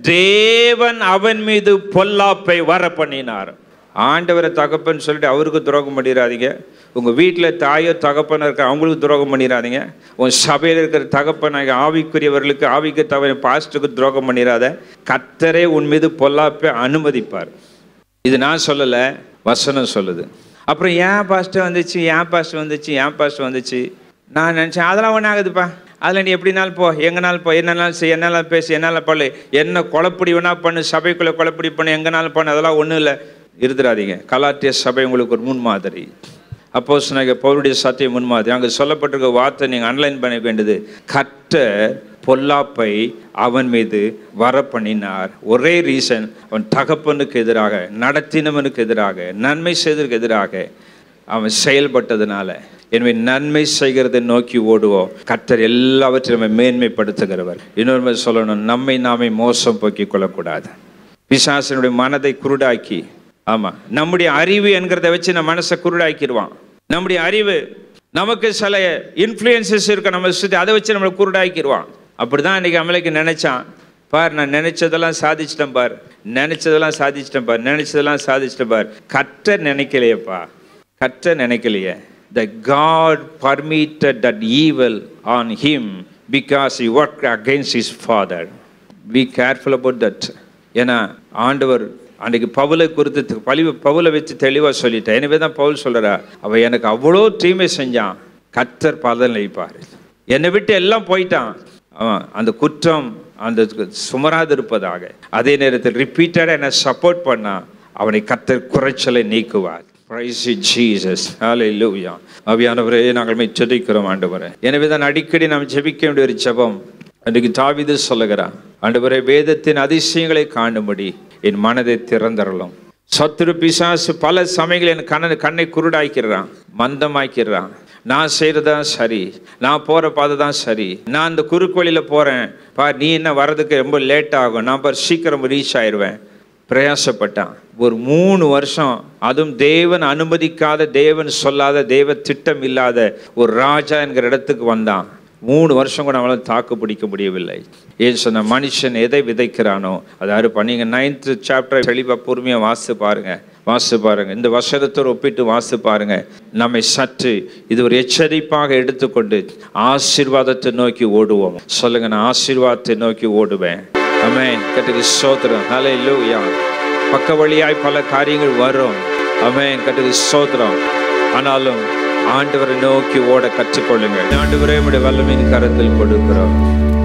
தேவன் அவன் மீது பொல்லாப்பை வர பண்ணினார் ஆண்டவரை தகப்பன்னு சொல்லிட்டு அவருக்கு துரோகம் பண்ணிடாதீங்க உங்கள் வீட்டில் தாயோ தகப்பன இருக்க அவங்களுக்கு துரோகம் பண்ணிடாதீங்க உன் சபையில் இருக்கிற தகப்பனாக ஆவிக்குரியவர்களுக்கு ஆவிக்கு தவிர பாஸ்ட்டுக்கு துரோகம் பண்ணிடாத கத்தரே உன் மீது பொல்லாப்பை அனுமதிப்பார் இது நான் சொல்லலை வசனம் சொல்லுது அப்புறம் ஏன் பாஸ்ட்டு வந்துச்சு ஏன் பாஸ்ட் வந்துச்சு ஏன் பாஸ்ட் வந்துச்சு நான் நினச்சேன் அதெல்லாம் ஒன்றும் ஆகுதுப்பா அதில் நீ எப்படினாலும் போ எங்கனாலும் போ என்னனாலும் செய் என்னாலும் பேசு என்னால் பண்ணு என்ன குழப்படி வேணா பண்ணு சபைக்குள்ளே குழப்படி பண்ணு எங்கனாலும் பண்ணு அதெல்லாம் ஒன்றும் இல்லை இருந்துடாதீங்க கலாட்டிய சபை உங்களுக்கு ஒரு முன்மாதிரி அப்போஸ் நாங்கள் பவுருடைய சத்திய முன்மாதிரி அங்கே சொல்லப்பட்டிருக்க வார்த்தை நீங்கள் அன்லைன் பண்ண வேண்டியது கட்ட பொல்லாப்பை அவன் மீது வர பண்ணினார் ஒரே ரீசன் அவன் தகப்பனுக்கு எதிராக நடத்தினவனுக்கு எதிராக நன்மை செய்ததற்கு எதிராக அவன் செயல்பட்டதுனால எனவே நன்மை செய்கிறதை நோக்கி ஓடுவோம் கர்த்தர் எல்லாவற்றையும் நம்ம மேன்மைப்படுத்துகிறவர் இன்னொரு மாதிரி சொல்லணும் நம்மை நாமே மோசம் போக்கிக் கொள்ளக்கூடாது பிசாசனுடைய மனதை குருடாக்கி ஆமாம் நம்முடைய அறிவு என்கிறத வச்சு நம்ம மனசை குருடாக்கிடுவான் நம்முடைய அறிவு நமக்கு சில இன்ஃப்ளூயன்சஸ் இருக்க நம்ம சுற்றி அதை வச்சு நம்மளை குருடாக்கிடுவான் அப்படி தான் அன்றைக்கி அமலைக்கு நினச்சான் பார் நான் நினைச்சதெல்லாம் சாதிச்சிட்டேன் பார் நினைச்சதெல்லாம் சாதிச்சிட்டேன் பார் நினைச்சதெல்லாம் சாதிச்சிட்டேன் பார் கற்ற நினைக்கலையேப்பா கற்ற நினைக்கலையே the God permitted that evil on him because he work against his father be careful about that ஏன்னா ஆண்டவர் அன்றைக்கு பவுலை குறித்து பழி பவுலை வச்சு தெளிவாக சொல்லிட்டேன் எனவே தான் பவுல் சொல்கிறா அவன் எனக்கு அவ்வளோ தீமை செஞ்சான் கத்தர் பலன் அளிப்பார் என்னை விட்டு எல்லாம் போயிட்டான் அவன் அந்த குற்றம் அந்த சுமராது இருப்பதாக அதே நேரத்தில் ரிப்பீட்டடாக என்னை சப்போர்ட் பண்ணா அவனை கத்தர் குறைச்சலை நீக்குவார் Praise you, Jesus. Hallelujah. அவியானவரே நாங்கள் மெய் ஜெபிக்கிறோம் ஆண்டவரே எனவே தான் அடிக்கடி நாம் ஜெபிக்க வேண்டிய ஒரு ஜெபம் அன்றைக்கு தாவிது சொல்லுகிறான் ஆண்டவரே வேதத்தின் அதிசயங்களை காணும்படி என் மனதை திறந்தரலும் சத்துரு பிசாசு பல சமயங்கள் என் கண்ணை கண்ணை குருடாக்கிறான் மந்தமாக்கிறான் நான் செய்கிறதா சரி நான் போகிற பாதை தான் சரி நான் அந்த குறுக்கு வழியில் போகிறேன் பா நீ என்ன வர்றதுக்கு ரொம்ப லேட் ஆகும் நான் பார் சீக்கிரம் ரீச் ஆயிடுவேன் பிரயாசப்பட்டான் ஒரு மூணு வருஷம் அதுவும் தேவன் அனுமதிக்காத தேவன் சொல்லாத தேவ திட்டம் இல்லாத ஒரு ராஜா என்கிற இடத்துக்கு வந்தான் மூணு வருஷம் கூட அவளால் தாக்கு பிடிக்க முடியவில்லை ஏன் சொன்ன மனுஷன் எதை விதைக்கிறானோ அதை அறுப்பா நீங்கள் நைன்த்து சாப்டர் தெளிவாக பொறுமையாக வாசித்து பாருங்க வாசித்து பாருங்க இந்த வருஷத்தோடு ஒப்பிட்டு வாசித்து பாருங்க நம்மை சற்று இது ஒரு எச்சரிப்பாக எடுத்துக்கொண்டு ஆசீர்வாதத்தை நோக்கி ஓடுவோம் சொல்லுங்க நான் ஆசீர்வாதத்தை நோக்கி ஓடுவேன் அமே கட்டுக்கு சோத்திரம் ஹலே லூயா பக்க வழியாய் பல காரியங்கள் வரும் அமே கட்டுக்கு சோத்திரம் ஆனாலும் ஆண்டவரை நோக்கி ஓட கற்றுக்கொள்ளுங்க ஆண்டவரே உடைய வல்லமையின் கரத்தில் கொடுக்கிறோம்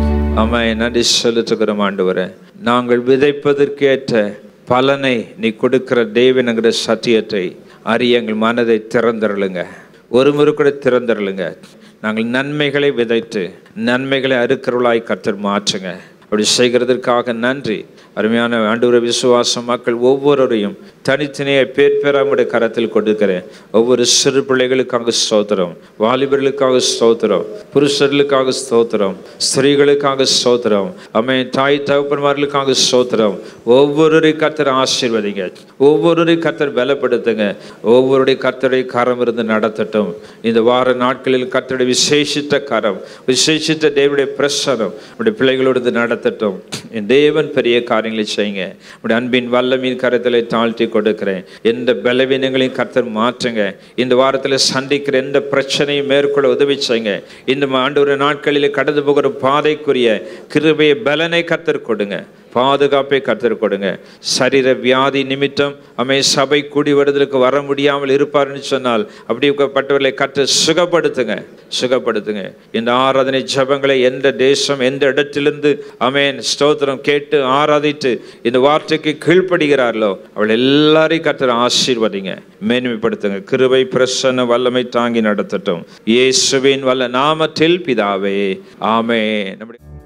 ஆமா நன்றி செலுத்துகிறோம் ஆண்டவரே நாங்கள் விதைப்பதற்கேற்ற பலனை நீ கொடுக்கிற தேவனுங்கிற சத்தியத்தை அறிய எங்கள் மனதை திறந்தருளுங்க ஒரு முறை கூட திறந்தருளுங்க நாங்கள் நன்மைகளை விதைத்து நன்மைகளை அறுக்கிறவளாய் கத்தர் மாற்றுங்க அப்படி செய்கிறதற்காக நன்றி அருமையான ஆண்டவர விசுவாச மக்கள் ஒவ்வொருவரையும் தனித்தனியாக பேர் பெறாமுடைய கரத்தில் கொடுக்கிறேன் ஒவ்வொரு சிறு பிள்ளைகளுக்காக ஸ்தோத்திரம் வாலிபர்களுக்காக ஸ்தோத்திரம் புருஷர்களுக்காக ஸ்தோத்திரம் ஸ்திரீகளுக்காக ஸ்தோத்திரம் அம்மே தாய் தகப்பன்மார்களுக்காக ஸ்தோத்திரம் ஒவ்வொருவரையும் கத்தர் ஆசீர்வதிங்க ஒவ்வொருவரையும் கத்தர் பலப்படுத்துங்க ஒவ்வொருடைய கத்தரை கரம் இருந்து நடத்தட்டும் இந்த வார நாட்களில் கத்தருடைய விசேஷித்த கரம் விசேஷித்த தேவனுடைய பிரசனம் உடைய பிள்ளைகளோடு நடத்தட்டும் என் தேவன் பெரிய காரியங்களை செய்யுங்க உடைய அன்பின் வல்லமின் கரத்தில் தாழ்த்தி கொடுக்கிறேன் எந்த பலவீனங்களையும் கர்த்தர் மாற்றுங்க இந்த வாரத்தில் சந்திக்கிற எந்த பிரச்சனையும் மேற்கொள்ள உதவி செய்யுங்க இந்த ஆண்டு ஒரு நாட்களில் கடந்து போகிற பாதைக்குரிய கிருபையை பலனை கர்த்தர் கொடுங்க பாதுகாப்பை கர்த்தர் கொடுங்க சரீர வியாதி நிமித்தம் அமை சபை கூடி வருதலுக்கு வர முடியாமல் இருப்பார்னு சொன்னால் அப்படிப்பட்டவர்களை கற்று சுகப்படுத்துங்க சுகப்படுத்துங்க இந்த ஆராதனை ஜபங்களை எந்த தேசம் எந்த இடத்திலிருந்து அமேன் ஸ்தோத்திரம் கேட்டு ஆராதித்து இந்த வார்த்தைக்கு கீழ்ப்படுகிறார்களோ அவள் எல்லாரையும் கர்த்தர் ஆசீர்வதிங்க மேன்மைப்படுத்துங்க கிருபை பிரசன்ன வல்லமை தாங்கி நடத்தட்டும் இயேசுவின் வல்ல நாமத்தில் பிதாவே ஆமே நம்முடைய